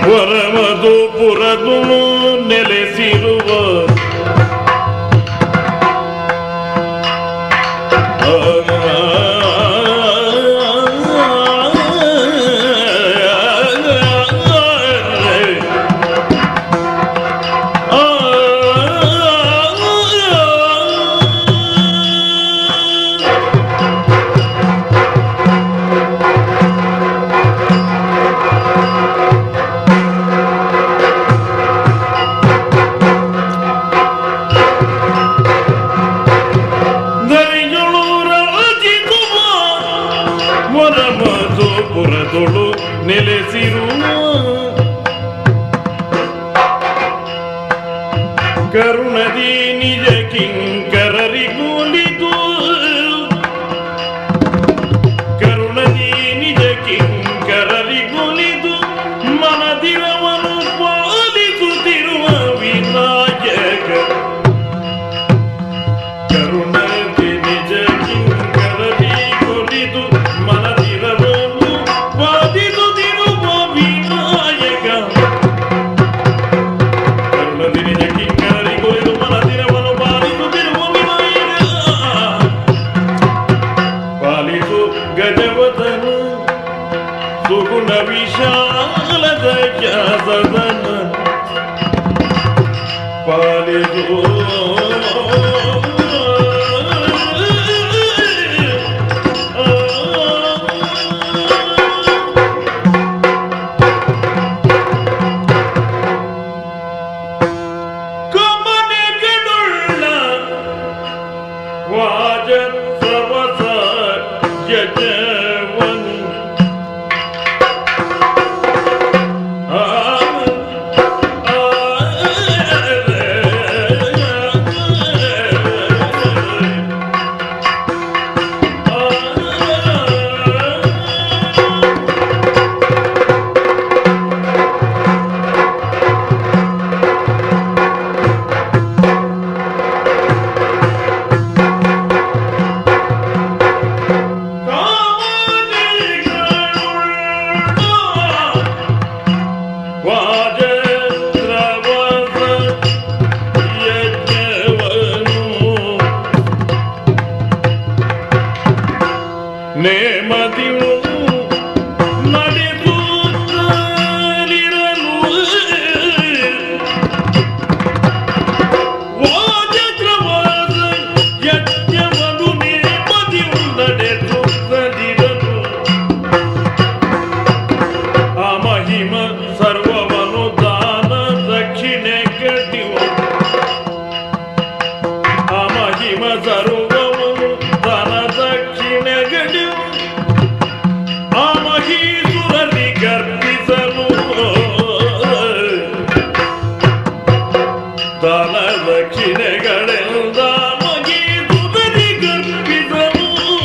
ವರಮದು ಪುರದುಳು ನೆಲೆಸಿರುವ ದರಿಗಳು ರಾಜಿಸುವ ವರಮದು ಪುರದೊಳು ನೆಲೆಸಿರುವ ಕರುಣದಿ ನಿಜ ಕಿಂಕರರಿಗೂಲಿತು ಕರುಣದಿ ನಿಜ ಕಿಂಕರರಿಗೂಲಿತು ಮನದಿರವನು ಪಾಲಿಸುತ್ತಿರುವ ವಿನಾಯಕ ಕರುಣದಿ ನಿಜ ಕಿಂಕರರಿಗೂಲಿತು ಮನದಿರವನು ಪಾಲಿಸುತ್ತಿರುವ ವಿನಾಯಕ ಕರುಣದಿ ನಿಜ ಕಿಂಕರರಿಗೂಲಿತು ಮನದಿರವನು ಪಾಲಿಸುತ್ತಿರುವ ವಿನಾಯಕ ಪಾಲಿಸು ಗಜವದನ ಸುಗುಣ ವಿಶಾಲದ ಸದನ ಪಾಲಿಸು ಕಮನೆಗಳುಳ್ಳ ವಾಜಸವಸ ಯಜವನು ಆ ಆ ನೇಮದಿವು ನಡೆದುತ್ತಲಿರಲು ವಾಜದ್ರವಾದ ಯಜ್ಞವನ್ನು ನೇಮದಿವು ನಡೆದುತ್ತಲಿರಲು ಆ ಮಹಿಮ ಸರ್ವವನು ದಾನ ದಕ್ಷಿಣೆ ಕಟ್ಟಿವ ಆ ಮಹಿಮ ಸರ್ವವನು ದಾನ ದಕ್ಷಿಣೆ ಗಡಿವ ಆ ಮಹೀಸುರರಿ ಗರ್ಭಿಸಲು ದಾನ ದಕ್ಷಿಣೆಗಳೆಲ್ಲ ಮಹೀಸುರರಿ ಗರ್ಭಿಸಲು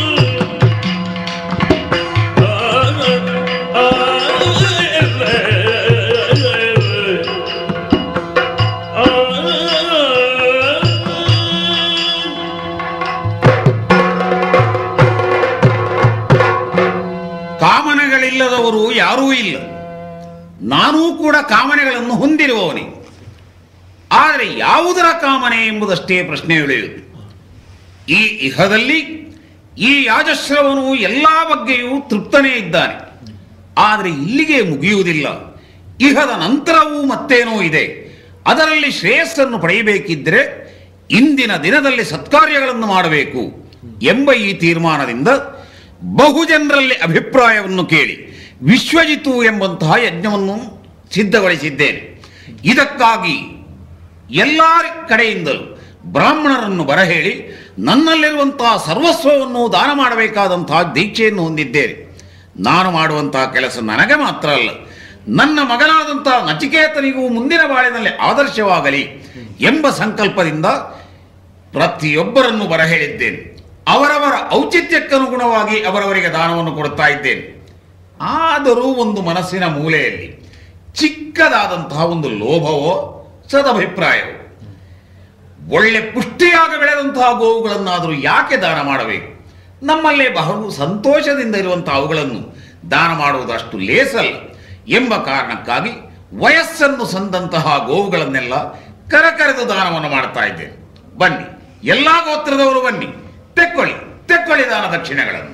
ಕಾಮನೆಗಳಿಲ್ಲದವರು ಯಾರೂ ಇಲ್ಲ ನಾನೂ ಕೂಡ ಕಾಮನೆಗಳನ್ನು ಹೊಂದಿರುವವನೇ ಆದರೆ ಯಾವುದರ ಕಾಮನೆ ಎಂಬುದಷ್ಟೇ ಪ್ರಶ್ನೆ ಉಳಿಯುವುದು ಈ ಇಹದಲ್ಲಿ ಈ ಯಾಜಶ್ರವನು ಎಲ್ಲ ಬಗ್ಗೆಯೂ ತೃಪ್ತನೇ ಇದ್ದಾನೆ ಆದರೆ ಇಲ್ಲಿಗೆ ಮುಗಿಯುವುದಿಲ್ಲ ಇಹದ ನಂತರವೂ ಮತ್ತೇನೋ ಇದೆ ಅದರಲ್ಲಿ ಶ್ರೇಯಸ್ಸನ್ನು ಪಡೆಯಬೇಕಿದ್ದರೆ ಇಂದಿನ ದಿನದಲ್ಲಿ ಸತ್ಕಾರ್ಯಗಳನ್ನು ಮಾಡಬೇಕು ಎಂಬ ಈ ತೀರ್ಮಾನದಿಂದ ಬಹುಜನರಲ್ಲಿ ಅಭಿಪ್ರಾಯವನ್ನು ಕೇಳಿ ವಿಶ್ವಜಿತು ಎಂಬಂತಹ ಯಜ್ಞವನ್ನು ಸಿದ್ಧಗೊಳಿಸಿದ್ದೇನೆ ಇದಕ್ಕಾಗಿ ಎಲ್ಲ ಕಡೆಯಿಂದಲೂ ಬ್ರಾಹ್ಮಣರನ್ನು ಬರಹೇಳಿ ನನ್ನಲ್ಲಿರುವಂತಹ ಸರ್ವಸ್ವವನ್ನು ದಾನ ಮಾಡಬೇಕಾದಂತಹ ದೀಕ್ಷೆಯನ್ನು ಹೊಂದಿದ್ದೇನೆ ನಾನು ಮಾಡುವಂತಹ ಕೆಲಸ ನನಗೆ ಮಾತ್ರ ಅಲ್ಲ ನನ್ನ ಮಗನಾದಂತಹ ನಚಿಕೇತನಿಗೂ ಮುಂದಿನ ಬಾಳಿನಲ್ಲಿ ಆದರ್ಶವಾಗಲಿ ಎಂಬ ಸಂಕಲ್ಪದಿಂದ ಪ್ರತಿಯೊಬ್ಬರನ್ನು ಬರಹೇಳಿದ್ದೇನೆ ಅವರವರ ಔಚಿತ್ಯಕ್ಕನುಗುಣವಾಗಿ ಅವರವರಿಗೆ ದಾನವನ್ನು ಕೊಡ್ತಾ ಇದ್ದೇನೆ ಆದರೂ ಒಂದು ಮನಸ್ಸಿನ ಮೂಲೆಯಲ್ಲಿ ಚಿಕ್ಕದಾದಂತಹ ಒಂದು ಲೋಭವೋ ಸದಭಿಪ್ರಾಯವೋ ಒಳ್ಳೆ ಪುಷ್ಟಿಯಾಗಿ ಬೆಳೆದಂತಹ ಗೋವುಗಳನ್ನಾದರೂ ಯಾಕೆ ದಾನ ಮಾಡಬೇಕು ನಮ್ಮಲ್ಲೇ ಬಹು ಸಂತೋಷದಿಂದ ಇರುವಂತಹ ಅವುಗಳನ್ನು ದಾನ ಮಾಡುವುದು ಅಷ್ಟು ಲೇಸಲ್ಲ ಎಂಬ ಕಾರಣಕ್ಕಾಗಿ ವಯಸ್ಸನ್ನು ಸಂದಂತಹ ಗೋವುಗಳನ್ನೆಲ್ಲ ಕರಕರೆದು ದಾನವನ್ನು ಮಾಡ್ತಾ ಇದ್ದೇನೆ ಬನ್ನಿ ಎಲ್ಲಾ ಗೋತ್ರದವರು ಬನ್ನಿ ತೆಕ್ಕೊಳ್ಳಿ ತೆಕ್ಕೊಳ್ಳಿ ದಾನ ದಕ್ಷಿಣೆಗಳನ್ನು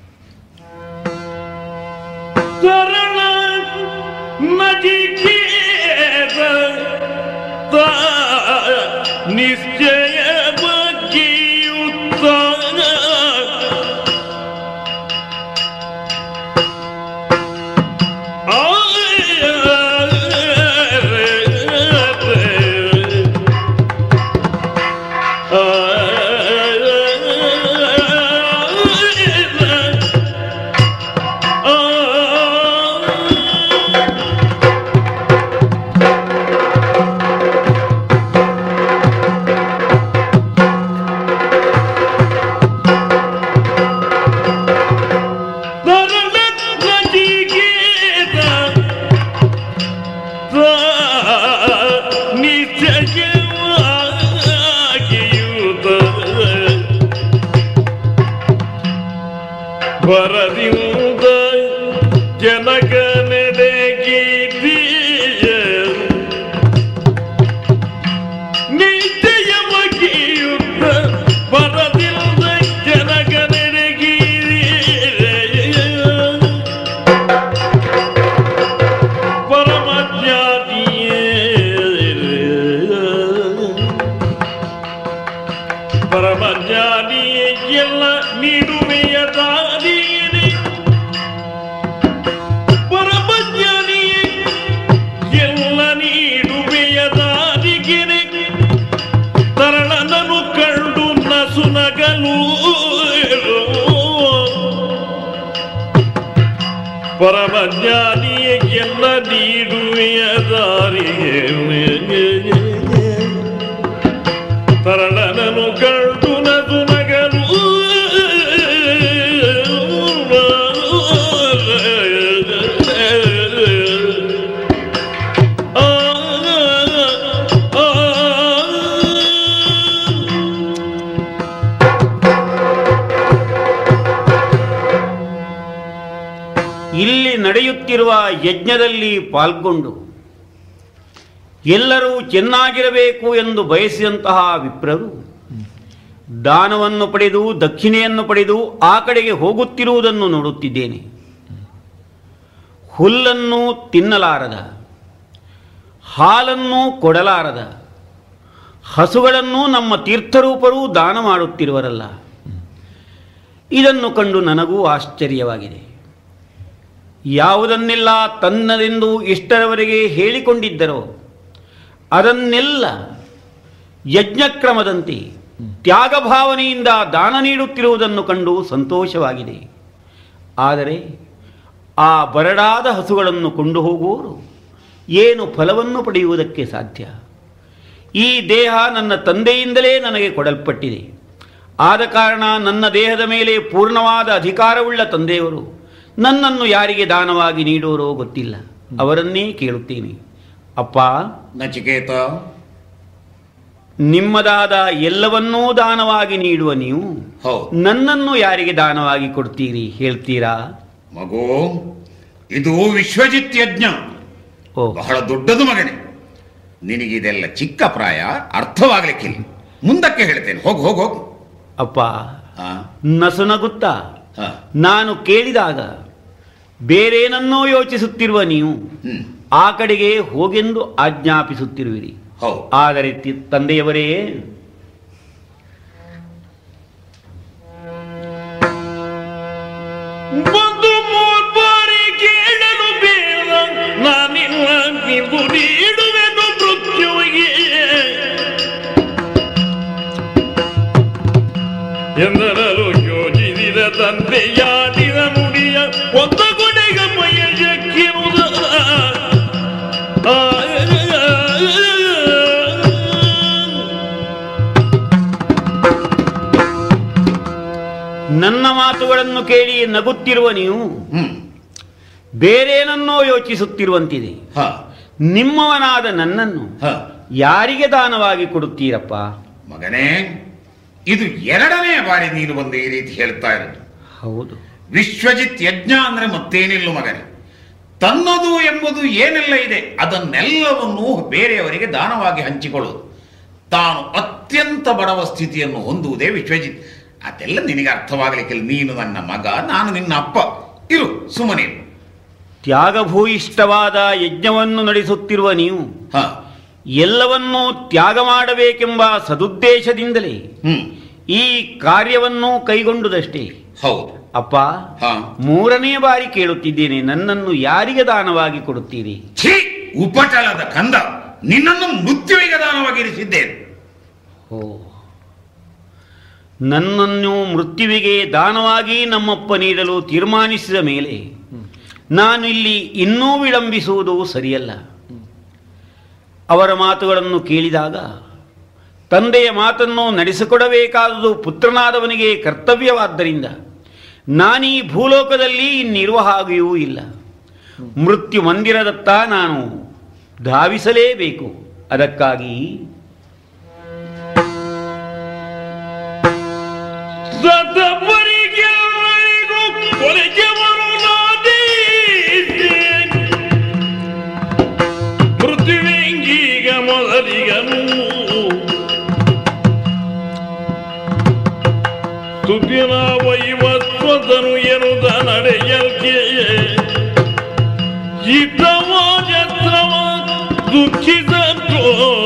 ಶರಣ ನಜಿಕೇತ ತ ನಿಶ್ಚಯ ಬಗ್ಗಿಯುತ್ತ ವರದಿಂದ ಜನಕ ನಡೆಗಿದೀಯ ನಿಶ್ಚಯ ಬಗೆಯುತ್ತ ಬರದಿಲ್ಲ ಜನಕ ನಡೆಗಿದೀಯ ಪರಮಜ್ಞಾನಿಯೇ ಪರಮಜ್ಞಾನಿಯೇ ಎಲ್ಲ ನೀಡುವೆಯ ದಾರಿಯೇ ಪರಮಜ್ಞಾನಿಯೇ ಎಲ್ಲ ನೀಡುವೆಯ ದಾರಿಗೆನೆ ತರಳನನು ಕಂಡು ನಸುನಗಲು ಪರಮಜ್ಞಾನಿಯೇ ಎಲ್ಲ ನೀಡುವೆಯ ದಾರಿಗೆ ತರಳನನು ಕಂಡು ನದು ನಗಲು ಆ, ಆ, ಇಲ್ಲಿ ನಡೆಯುತ್ತಿರುವ ಯಜ್ಞದಲ್ಲಿ ಪಾಲ್ಗೊಂಡು ಎಲ್ಲರೂ ಚೆನ್ನಾಗಿರಬೇಕು ಎಂದು ಬಯಸಿದಂತಹ ವಿಪ್ರರು ದಾನವನ್ನು ಪಡೆದು ದಕ್ಷಿಣೆಯನ್ನು ಪಡೆದು ಆ ಕಡೆಗೆ ಹೋಗುತ್ತಿರುವುದನ್ನು ನೋಡುತ್ತಿದ್ದೇನೆ ಹುಲ್ಲನ್ನು ತಿನ್ನಲಾರದ ಹಾಲನ್ನು ಕೊಡಲಾರದ ಹಸುಗಳನ್ನು ನಮ್ಮ ತೀರ್ಥರೂಪರು ದಾನ ಮಾಡುತ್ತಿರುವರಲ್ಲ ಇದನ್ನು ಕಂಡು ನನಗೂ ಆಶ್ಚರ್ಯವಾಗಿದೆ ಯಾವುದನ್ನೆಲ್ಲ ತನ್ನದೆಂದು ಇಷ್ಟರವರೆಗೆ ಹೇಳಿಕೊಂಡಿದ್ದರೋ ಅದನ್ನೆಲ್ಲ ಯಜ್ಞಕ್ರಮದಂತೆ ತ್ಯಾಗ ಭಾವನೆಯಿಂದ ದಾನ ನೀಡುತ್ತಿರುವುದನ್ನು ಕಂಡು ಸಂತೋಷವಾಗಿದೆ ಆದರೆ ಆ ಬರಡಾದ ಹಸುಗಳನ್ನು ಕೊಂಡು ಹೋಗುವವರು ಏನು ಫಲವನ್ನು ಪಡೆಯುವುದಕ್ಕೆ ಸಾಧ್ಯ ಈ ದೇಹ ನನ್ನ ತಂದೆಯಿಂದಲೇ ನನಗೆ ಕೊಡಲ್ಪಟ್ಟಿದೆ ಆದ ಕಾರಣ ನನ್ನ ದೇಹದ ಮೇಲೆ ಪೂರ್ಣವಾದ ಅಧಿಕಾರವುಳ್ಳ ತಂದೆಯವರು ನನ್ನನ್ನು ಯಾರಿಗೆ ದಾನವಾಗಿ ನೀಡುವರೋ ಗೊತ್ತಿಲ್ಲ ಅವರನ್ನೇ ಕೇಳುತ್ತೇನೆ ಅಪ್ಪ ನಚಿಕೇತ ನಿಮ್ಮದಾದ ಎಲ್ಲವನ್ನೂ ದಾನವಾಗಿ ನೀಡುವ ನೀವು ಹೌದು ನನ್ನನ್ನು ಯಾರಿಗೆ ದಾನವಾಗಿ ಕೊಡ್ತೀರಿ ಹೇಳ್ತೀರಾ ಮಗು ಇದು ವಿಶ್ವಜಿತ್ ಯಜ್ಞ ಓ ಬಹಳ ದೊಡ್ಡದು ಮಗನೇ ನಿನಗಿದೆಲ್ಲ ಚಿಕ್ಕ ಪ್ರಾಯ ಅರ್ಥವಾಗ್ಲಿಕ್ಕಿಲ್ಲ ಮುಂದಕ್ಕೆ ಹೇಳ್ತೇನೆ ಹೋಗು ಹೋಗು ಹೋಗು ಅಪ್ಪ ಹಾ ನಸುನಗುತ್ತಾ ಹಾ ನಾನು ಕೇಳಿದಾಗ ಬೇರೇನನ್ನೋ ಯೋಚಿಸುತ್ತಿರುವ ನೀವು ಹ್ಮ್ ಆ ಕಡೆಗೆ ಹೋಗೆಂದು ಆಜ್ಞಾಪಿಸುತ್ತಿರುವಿರಿ ಹೌದು ಆದರೆ ತಿ- ತಂದೆಯವರೇ ಬಂದು ಮೂರ್ಬಾರಿ ಕೇಳಲು ಬೇಡ ನಾನಿಲ್ಲ ನಿಂದು ನೀಡುವೆನು ಮೃತ್ಯುವಿಗೆ ಎಂದರಲು ಯೋಚಿಸಿದ ತಂದೆಯಾಡಿದ ನುಡಿಯ ಒಂದ ಕೊನೆಗ ಮೈಯ ಜಕ್ಕಿರುವುದ ನನ್ನ ಮಾತುಗಳನ್ನು ಕೇಳಿ ನಗುತ್ತಿರುವ ನೀವು ಹ್ಮ್ ಬೇರೇನನ್ನೋ ಯೋಚಿಸುತ್ತಿರುವಂತಿದೆ ಹಾ ನಿಮ್ಮವನಾದ ನನ್ನನ್ನು ಹಾ ಯಾರಿಗೆ ದಾನವಾಗಿ ಕೊಡುತ್ತೀರಪ್ಪ ಮಗನೇ ಇದು ಎರಡನೇ ಬಾರಿ ನೀನು ಬಂದು ಈ ರೀತಿ ಹೇಳ್ತಾ ಇರೋದು ಹೌದು ವಿಶ್ವಜಿತ್ ಯಜ್ಞ ಅಂದ್ರೆ ಮತ್ತೇನಿಲ್ಲ ಮಗನೇ ತನ್ನದು ಎಂಬುದು ಏನೆಲ್ಲ ಇದೆ ಅದನ್ನೆಲ್ಲವನ್ನೂ ಬೇರೆಯವರಿಗೆ ದಾನವಾಗಿ ಹಂಚಿಕೊಳ್ಳುವುದು ತಾನು ಅತ್ಯಂತ ಬಡವ ಸ್ಥಿತಿಯನ್ನು ಹೊಂದುವುದೇ ವಿಶ್ವಜಿತ್ ಅದೆಲ್ಲ ನಿನಗೆ ಅರ್ಥವಾಗಲಿಕ್ಕಿಲ್ಲ ನೀನು ನನ್ನ ಮಗ ನಾನು ನಿನ್ನ ಅಪ್ಪ ಇರು ಸುಮ್ಮನೆ ತ್ಯಾಗಭೂಯಿಷ್ಠವಾದ ಯಜ್ಞವನ್ನು ನಡೆಸುತ್ತಿರುವ ನೀವು ಹ ಎಲ್ಲವನ್ನೂ ತ್ಯಾಗ ಮಾಡಬೇಕೆಂಬ ಸದುದ್ದೇಶದಿಂದಲೇ ಹ್ಮ್ ಈ ಕಾರ್ಯವನ್ನು ಕೈಗೊಂಡುದಷ್ಟೇ ಹೌದು ಅಪ್ಪ ಹ ಮೂರನೇ ಬಾರಿ ಕೇಳುತ್ತಿದ್ದೇನೆ ನನ್ನನ್ನು ಯಾರಿಗೆ ದಾನವಾಗಿ ಕೊಡುತ್ತೀರಿ ಛೀ ಉಪಟಳದ ಕಂದ ನಿನ್ನನ್ನು ಮೃತ್ಯುವಿಗೆ ದಾನವಾಗಿ ಇರಿಸಿದ್ದೇನೆ ಓ ನನ್ನನ್ನು ಮೃತ್ಯುವಿಗೆ ದಾನವಾಗಿ ನಮ್ಮಪ್ಪ ನೀಡಲು ತೀರ್ಮಾನಿಸಿದ ಮೇಲೆ ನಾನು ಇಲ್ಲಿ ಇನ್ನೂ ವಿಳಂಬಿಸುವುದು ಸರಿಯಲ್ಲ ಅವರ ಮಾತುಗಳನ್ನು ಕೇಳಿದಾಗ ತಂದೆಯ ಮಾತನ್ನು ನಡೆಸಿಕೊಡಬೇಕಾದುದು ಪುತ್ರನಾದವನಿಗೆ ಕರ್ತವ್ಯವಾದ್ದರಿಂದ ನಾನೀ ಭೂಲೋಕದಲ್ಲಿ ಇನ್ನಿರುವ ಹಾಗೆಯೂ ಇಲ್ಲ ಮೃತ್ಯು ಮಂದಿರದತ್ತ ನಾನು ಧಾವಿಸಲೇಬೇಕು ಅದಕ್ಕಾಗಿ ಸತ್ತವರಿಗೆ ಅವರಿಗೂ ಕೊಲೆಗೆ ಮರುಳಾದೀತೆ. ಮೃತ್ಯುವೆಂಗೀಗ ಮೊದಲಿಗನು ಸುದಿನ ವೈವಸ್ವತನು ಎನ್ನುದ ನಡೆಯಲ್ಕೆ ಹಿತವಾಜತ್ರವ ದುಃಖಿಸೋ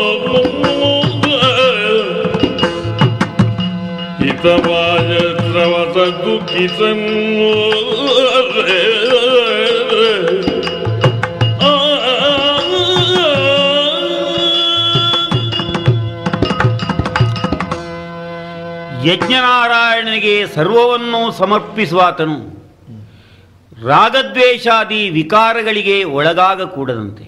ಹಿತವಾದ ದ್ರವದ ದುಃಖಿಸನ್ನು ಯಜ್ಞನಾರಾಯಣನಿಗೆ ಸರ್ವವನ್ನು ಸಮರ್ಪಿಸುವಾತನು ರಾಗದ್ವೇಷಾದಿ ವಿಕಾರಗಳಿಗೆ ಒಳಗಾಗಕೂಡದಂತೆ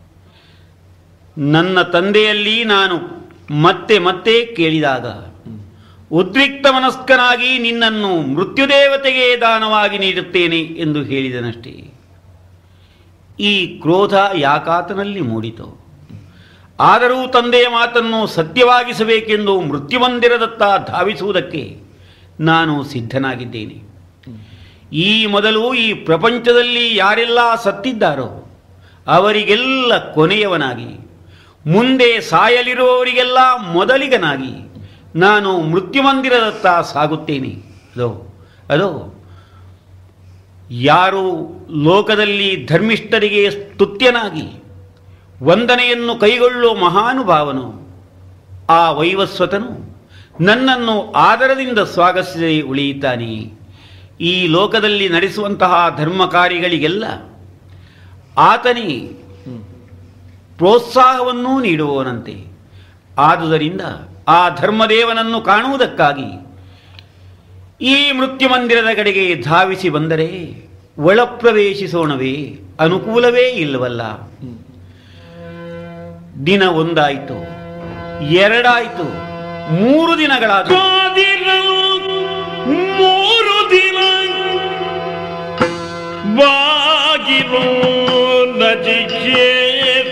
ನನ್ನ ತಂದೆಯಲ್ಲಿ ನಾನು ಮತ್ತೆ ಮತ್ತೆ ಕೇಳಿದಾಗ ಉದ್ರಿಕ್ತ ಮನಸ್ಕನಾಗಿ ನಿನ್ನನ್ನು ಮೃತ್ಯುದೇವತೆಗೆ ದಾನವಾಗಿ ನೀಡುತ್ತೇನೆ ಎಂದು ಹೇಳಿದನಷ್ಟೇ ಈ ಕ್ರೋಧ ಯಾಕಾತನಲ್ಲಿ ಮೂಡಿತು ಆದರೂ ತಂದೆಯ ಮಾತನ್ನು ಸತ್ಯವಾಗಿಸಬೇಕೆಂದು ಮೃತ್ಯುಮಂದಿರದತ್ತ ಧಾವಿಸುವುದಕ್ಕೆ ನಾನು ಸಿದ್ಧನಾಗಿದ್ದೇನೆ ಈ ಮೊದಲು ಈ ಪ್ರಪಂಚದಲ್ಲಿ ಯಾರೆಲ್ಲ ಸತ್ತಿದ್ದಾರೋ ಅವರಿಗೆಲ್ಲ ಕೊನೆಯವನಾಗಿ ಮುಂದೆ ಸಾಯಲಿರುವವರಿಗೆಲ್ಲ ಮೊದಲಿಗನಾಗಿ ನಾನು ಮೃತ್ಯುಮಂದಿರದತ್ತ ಸಾಗುತ್ತೇನೆ ಅದೋ ಅದೋ ಯಾರು ಲೋಕದಲ್ಲಿ ಧರ್ಮಿಷ್ಠರಿಗೆ ಸ್ತುತ್ಯನಾಗಿ ವಂದನೆಯನ್ನು ಕೈಗೊಳ್ಳುವ ಮಹಾನುಭಾವನು ಆ ವೈವಸ್ವತನು ನನ್ನನ್ನು ಆದರದಿಂದ ಸ್ವಾಗತಿಸದೆ ಉಳಿಯುತ್ತಾನೆ ಈ ಲೋಕದಲ್ಲಿ ನಡೆಸುವಂತಹ ಧರ್ಮ ಕಾರ್ಯಗಳಿಗೆಲ್ಲ ಆತನೇ ಪ್ರೋತ್ಸಾಹವನ್ನೂ ನೀಡುವವನಂತೆ ಆದುದರಿಂದ ಆ ಧರ್ಮದೇವನನ್ನು ಕಾಣುವುದಕ್ಕಾಗಿ ಈ ಮೃತ್ಯುಮಂದಿರದ ಕಡೆಗೆ ಧಾವಿಸಿ ಬಂದರೆ ಒಳಪ್ರವೇಶಿಸೋಣವೇ ಅನುಕೂಲವೇ ಇಲ್ಲವಲ್ಲ ದಿನ ಒಂದಾಯಿತು ಎರಡಾಯಿತು ಮೂರು ದಿನಗಳಾದ ಕಾದಿರಲು ಮೂರು ದಿನ ಬಾಗಿಲು ನಜಿಕೇತ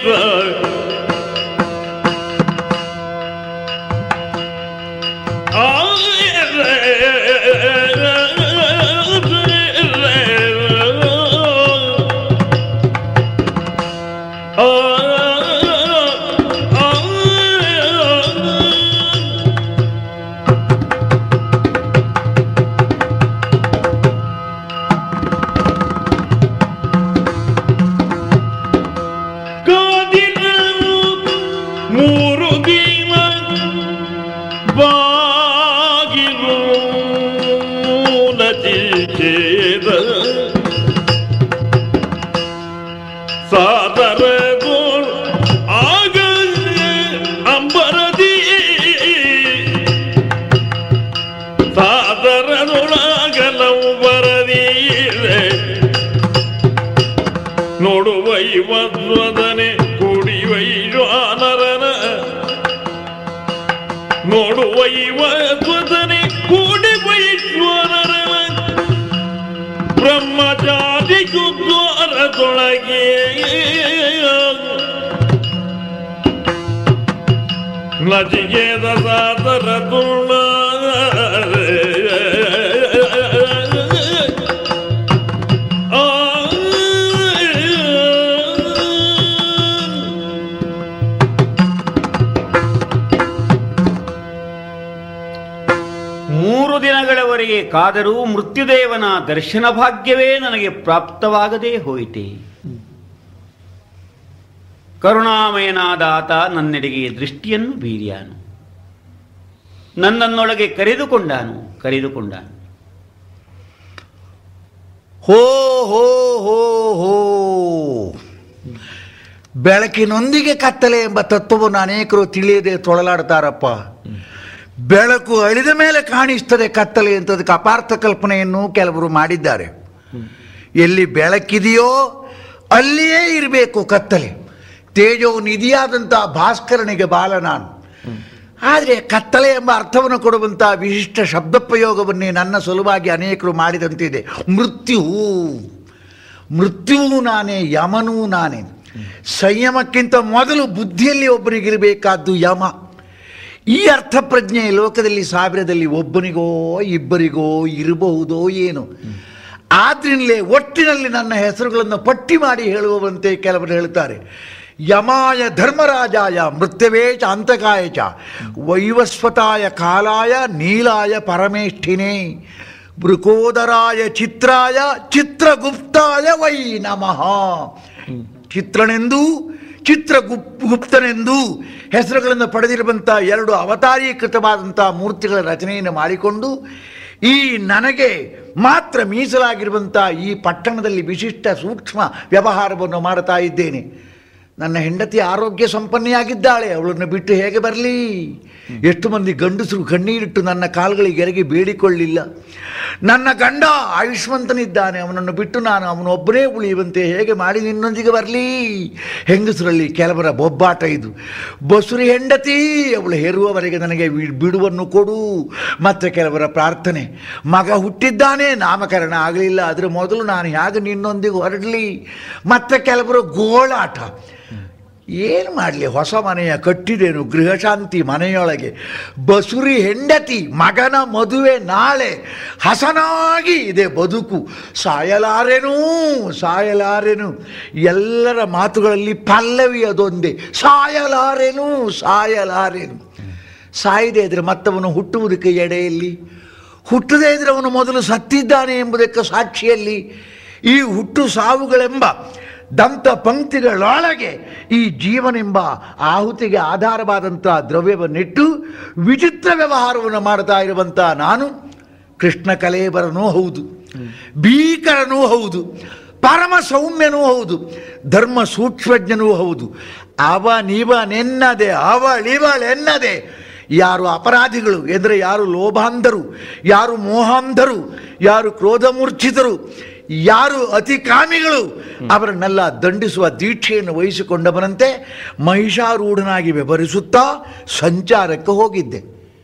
ಕಾದಿರಲು ಮೂರು ದಿನ ಬಾಗಿಲು ನಚಿಕೇದ ಸಾದರದು ಆಗ ಅಂಬರದಿ ಸಾದರದೊಳಗಲವು ಬರದೀರೆ ನೋಡುವ ಇವದ್ವದನೆ ಕೂಡಿ ವೈಶ್ವಾನರನ ನೋಡುವ ಇವದ್ವದನೆ ಕೂಡಿ ವೈಶ್ವಾನರನ ಬ್ರಹ್ಮಚಾರಿ ದ್ವಾರದೊಳಗೆ ನಜಿಗೆದ ಸಾದರ ತುಳ ಆ ಕಾದರೂ ಮೃತ್ಯುದೇವನ ದರ್ಶನ ಭಾಗ್ಯವೇ ನನಗೆ ಪ್ರಾಪ್ತವಾಗದೇ ಹೋಯಿತೆ ಕರುಣಾಮಯನಾದ ಆತ ನನ್ನೆಡೆಗೆ ದೃಷ್ಟಿಯನ್ನು ಬೀರ್ಯಾನು ನನ್ನನ್ನೊಳಗೆ ಕರೆದುಕೊಂಡಾನು ಕರೆದುಕೊಂಡಾನು ಹೋ ಹೋ ಹೋ ಹೋ ಬೆಳಕಿನೊಂದಿಗೆ ಕತ್ತಲೆ ಎಂಬ ತತ್ವವನ್ನು ಅನೇಕರು ತಿಳಿಯದೆ ತೊಳಲಾಡ್ತಾರಪ್ಪ ಬೆಳಕು ಅಳಿದ ಮೇಲೆ ಕಾಣಿಸ್ತದೆ ಕತ್ತಲೆ ಅಂತದಕ್ಕೆ ಅಪಾರ್ಥ ಕಲ್ಪನೆಯನ್ನು ಕೆಲವರು ಮಾಡಿದ್ದಾರೆ ಎಲ್ಲಿ ಬೆಳಕಿದೆಯೋ ಅಲ್ಲಿಯೇ ಇರಬೇಕು ಕತ್ತಲೆ ತೇಜೋ ನಿಧಿಯಾದಂಥ ಭಾಸ್ಕರನಿಗೆ ಬಾಲ ನಾನು ಆದರೆ ಕತ್ತಲೆ ಎಂಬ ಅರ್ಥವನ್ನು ಕೊಡುವಂಥ ವಿಶಿಷ್ಟ ಶಬ್ದ ಪ್ರಯೋಗವನ್ನೇ ನನ್ನ ಸಲುವಾಗಿ ಅನೇಕರು ಮಾಡಿದಂತಿದೆ ಮೃತ್ಯು ಮೃತ್ಯುವು ನಾನೇ ಯಮನೂ ನಾನೇ ಸಂಯಮಕ್ಕಿಂತ ಮೊದಲು ಬುದ್ಧಿಯಲ್ಲಿ ಒಬ್ಬರಿಗಿರಬೇಕಾದ್ದು ಯಮ ಈ ಅರ್ಥ ಪ್ರಜ್ಞೆ ಲೋಕದಲ್ಲಿ ಸಾವಿರದಲ್ಲಿ ಒಬ್ಬನಿಗೋ ಇಬ್ಬರಿಗೋ ಇರಬಹುದೋ ಏನು ಆದ್ರಿಂದಲೇ ಒಟ್ಟಿನಲ್ಲಿ ನನ್ನ ಹೆಸರುಗಳನ್ನು ಪಟ್ಟಿ ಮಾಡಿ ಹೇಳುವಂತೆ ಕೆಲವರು ಹೇಳ್ತಾರೆ ಯಮಾಯ ಧರ್ಮರಾಜಾಯ ಮೃತ್ಯವೇ ಚ ಅಂತಕಾಯ ಚ ವೈವಸ್ವತಾಯ ಕಾಲಾಯ ನೀಲಾಯ ಪರಮೇಷ್ಠಿನೇ ಮೃಕೋದರಾಯ ಚಿತ್ರಾಯ ಚಿತ್ರಗುಪ್ತಾಯ ವೈ ನಮಃ ಚಿತ್ರನೆಂದೂ ಚಿತ್ರಗುಪ್ ಗುಪ್ತನೆಂದು ಹೆಸರುಗಳನ್ನು ಪಡೆದಿರುವಂಥ ಎರಡು ಅವತಾರೀಕೃತವಾದಂಥ ಮೂರ್ತಿಗಳ ರಚನೆಯನ್ನು ಮಾಡಿಕೊಂಡು ಈ ನನಗೆ ಮಾತ್ರ ಮೀಸಲಾಗಿರುವಂಥ ಈ ಪಟ್ಟಣದಲ್ಲಿ ವಿಶಿಷ್ಟ ಸೂಕ್ಷ್ಮ ವ್ಯವಹಾರವನ್ನು ಮಾಡ್ತಾ ಇದ್ದೇನೆ ನನ್ನ ಹೆಂಡತಿ ಆರೋಗ್ಯ ಸಂಪನ್ನೆಯಾಗಿದ್ದಾಳೆ ಅವಳನ್ನು ಬಿಟ್ಟು ಹೇಗೆ ಬರಲಿ ಎಷ್ಟು ಮಂದಿ ಗಂಡಸರು ಕಣ್ಣೀರಿಟ್ಟು ನನ್ನ ಕಾಲುಗಳಿಗೆ ಎರಗಿ ಬೇಡಿಕೊಳ್ಳಿಲ್ಲ ನನ್ನ ಗಂಡ ಆಯುಷ್ಮಂತನಿದ್ದಾನೆ ಅವನನ್ನು ಬಿಟ್ಟು ನಾನು ಅವನೊಬ್ಬನೇ ಉಳಿಯುವಂತೆ ಹೇಗೆ ಮಾಡಿ ನಿನ್ನೊಂದಿಗೆ ಬರಲಿ ಹೆಂಗಸರಲ್ಲಿ ಕೆಲವರ ಬೊಬ್ಬಾಟ ಇದು ಬಸುರಿ ಹೆಂಡತಿ ಅವಳು ಹೇರುವವರೆಗೆ ನನಗೆ ವಿ- ಬಿಡುವನ್ನು ಕೊಡು ಮತ್ತು ಕೆಲವರ ಪ್ರಾರ್ಥನೆ ಮಗ ಹುಟ್ಟಿದ್ದಾನೆ ನಾಮಕರಣ ಆಗಲಿಲ್ಲ ಅದರ ಮೊದಲು ನಾನು ಹೇಗೆ ನಿನ್ನೊಂದಿಗೆ ಹೊರಡಲಿ ಮತ್ತು ಕೆಲವರು ಗೋಳಾಟ ಏನು ಮಾಡಲಿ ಹೊಸ ಮನೆಯ ಕಟ್ಟಿದೇನು ಗೃಹಶಾಂತಿ ಮನೆಯೊಳಗೆ ಬಸುರಿ ಹೆಂಡತಿ ಮಗನ ಮದುವೆ ನಾಳೆ ಹಸನಾಗಿ ಇದೆ ಬದುಕು ಸಾಯಲಾರೆನೂ ಸಾಯಲಾರೆನು ಎಲ್ಲರ ಮಾತುಗಳಲ್ಲಿ ಪಲ್ಲವಿ ಅದೊಂದೇ ಸಾಯಲಾರೆನು ಸಾಯಲಾರೆನು ಸಾಯದೆ ಇದ್ರೆ ಮತ್ತವನು ಹುಟ್ಟುವುದಕ್ಕೆ ಎಡೆಯಲ್ಲಿ ಹುಟ್ಟದೇ ಇದ್ರೆ ಅವನು ಮೊದಲು ಸತ್ತಿದ್ದಾನೆ ಎಂಬುದಕ್ಕೆ ಸಾಕ್ಷಿಯಲ್ಲಿ ಈ ಹುಟ್ಟು ಸಾವುಗಳೆಂಬ ದಂತ ಪಂಕ್ತಿಗಳೊಳಗೆ ಈ ಜೀವನೆಂಬ ಆಹುತಿಗೆ ಆಧಾರವಾದಂಥ ದ್ರವ್ಯವನ್ನಿಟ್ಟು ವಿಚಿತ್ರ ವ್ಯವಹಾರವನ್ನು ಮಾಡ್ತಾ ಇರುವಂಥ ನಾನು ಕೃಷ್ಣ ಕಲೇಬರನೂ ಹೌದು ಭೀಕರನೂ ಹೌದು ಪರಮ ಸೌಮ್ಯನೂ ಹೌದು ಧರ್ಮ ಸೂಕ್ಷ್ಮಜ್ಞನೂ ಹೌದು ಅವನಿವನೆನ್ನದೆ ಅವಳಿವಳೆನ್ನದೆ ಯಾರು ಅಪರಾಧಿಗಳು ಎಂದರೆ ಯಾರು ಲೋಭಾಂಧರು ಯಾರು ಮೋಹಾಂಧರು ಯಾರು ಕ್ರೋಧಮೂರ್ಛಿತರು ಯಾರು ಅತಿಕಾಮಿಗಳು ಅವರನ್ನೆಲ್ಲ ದಂಡಿಸುವ ದೀಕ್ಷೆಯನ್ನು ವಹಿಸಿಕೊಂಡವನಂತೆ ಮಹಿಷಾರೂಢನಾಗಿ ವ್ಯವಹರಿಸುತ್ತಾ ಸಂಚಾರಕ್ಕೆ ಹೋಗಿದ್ದೆ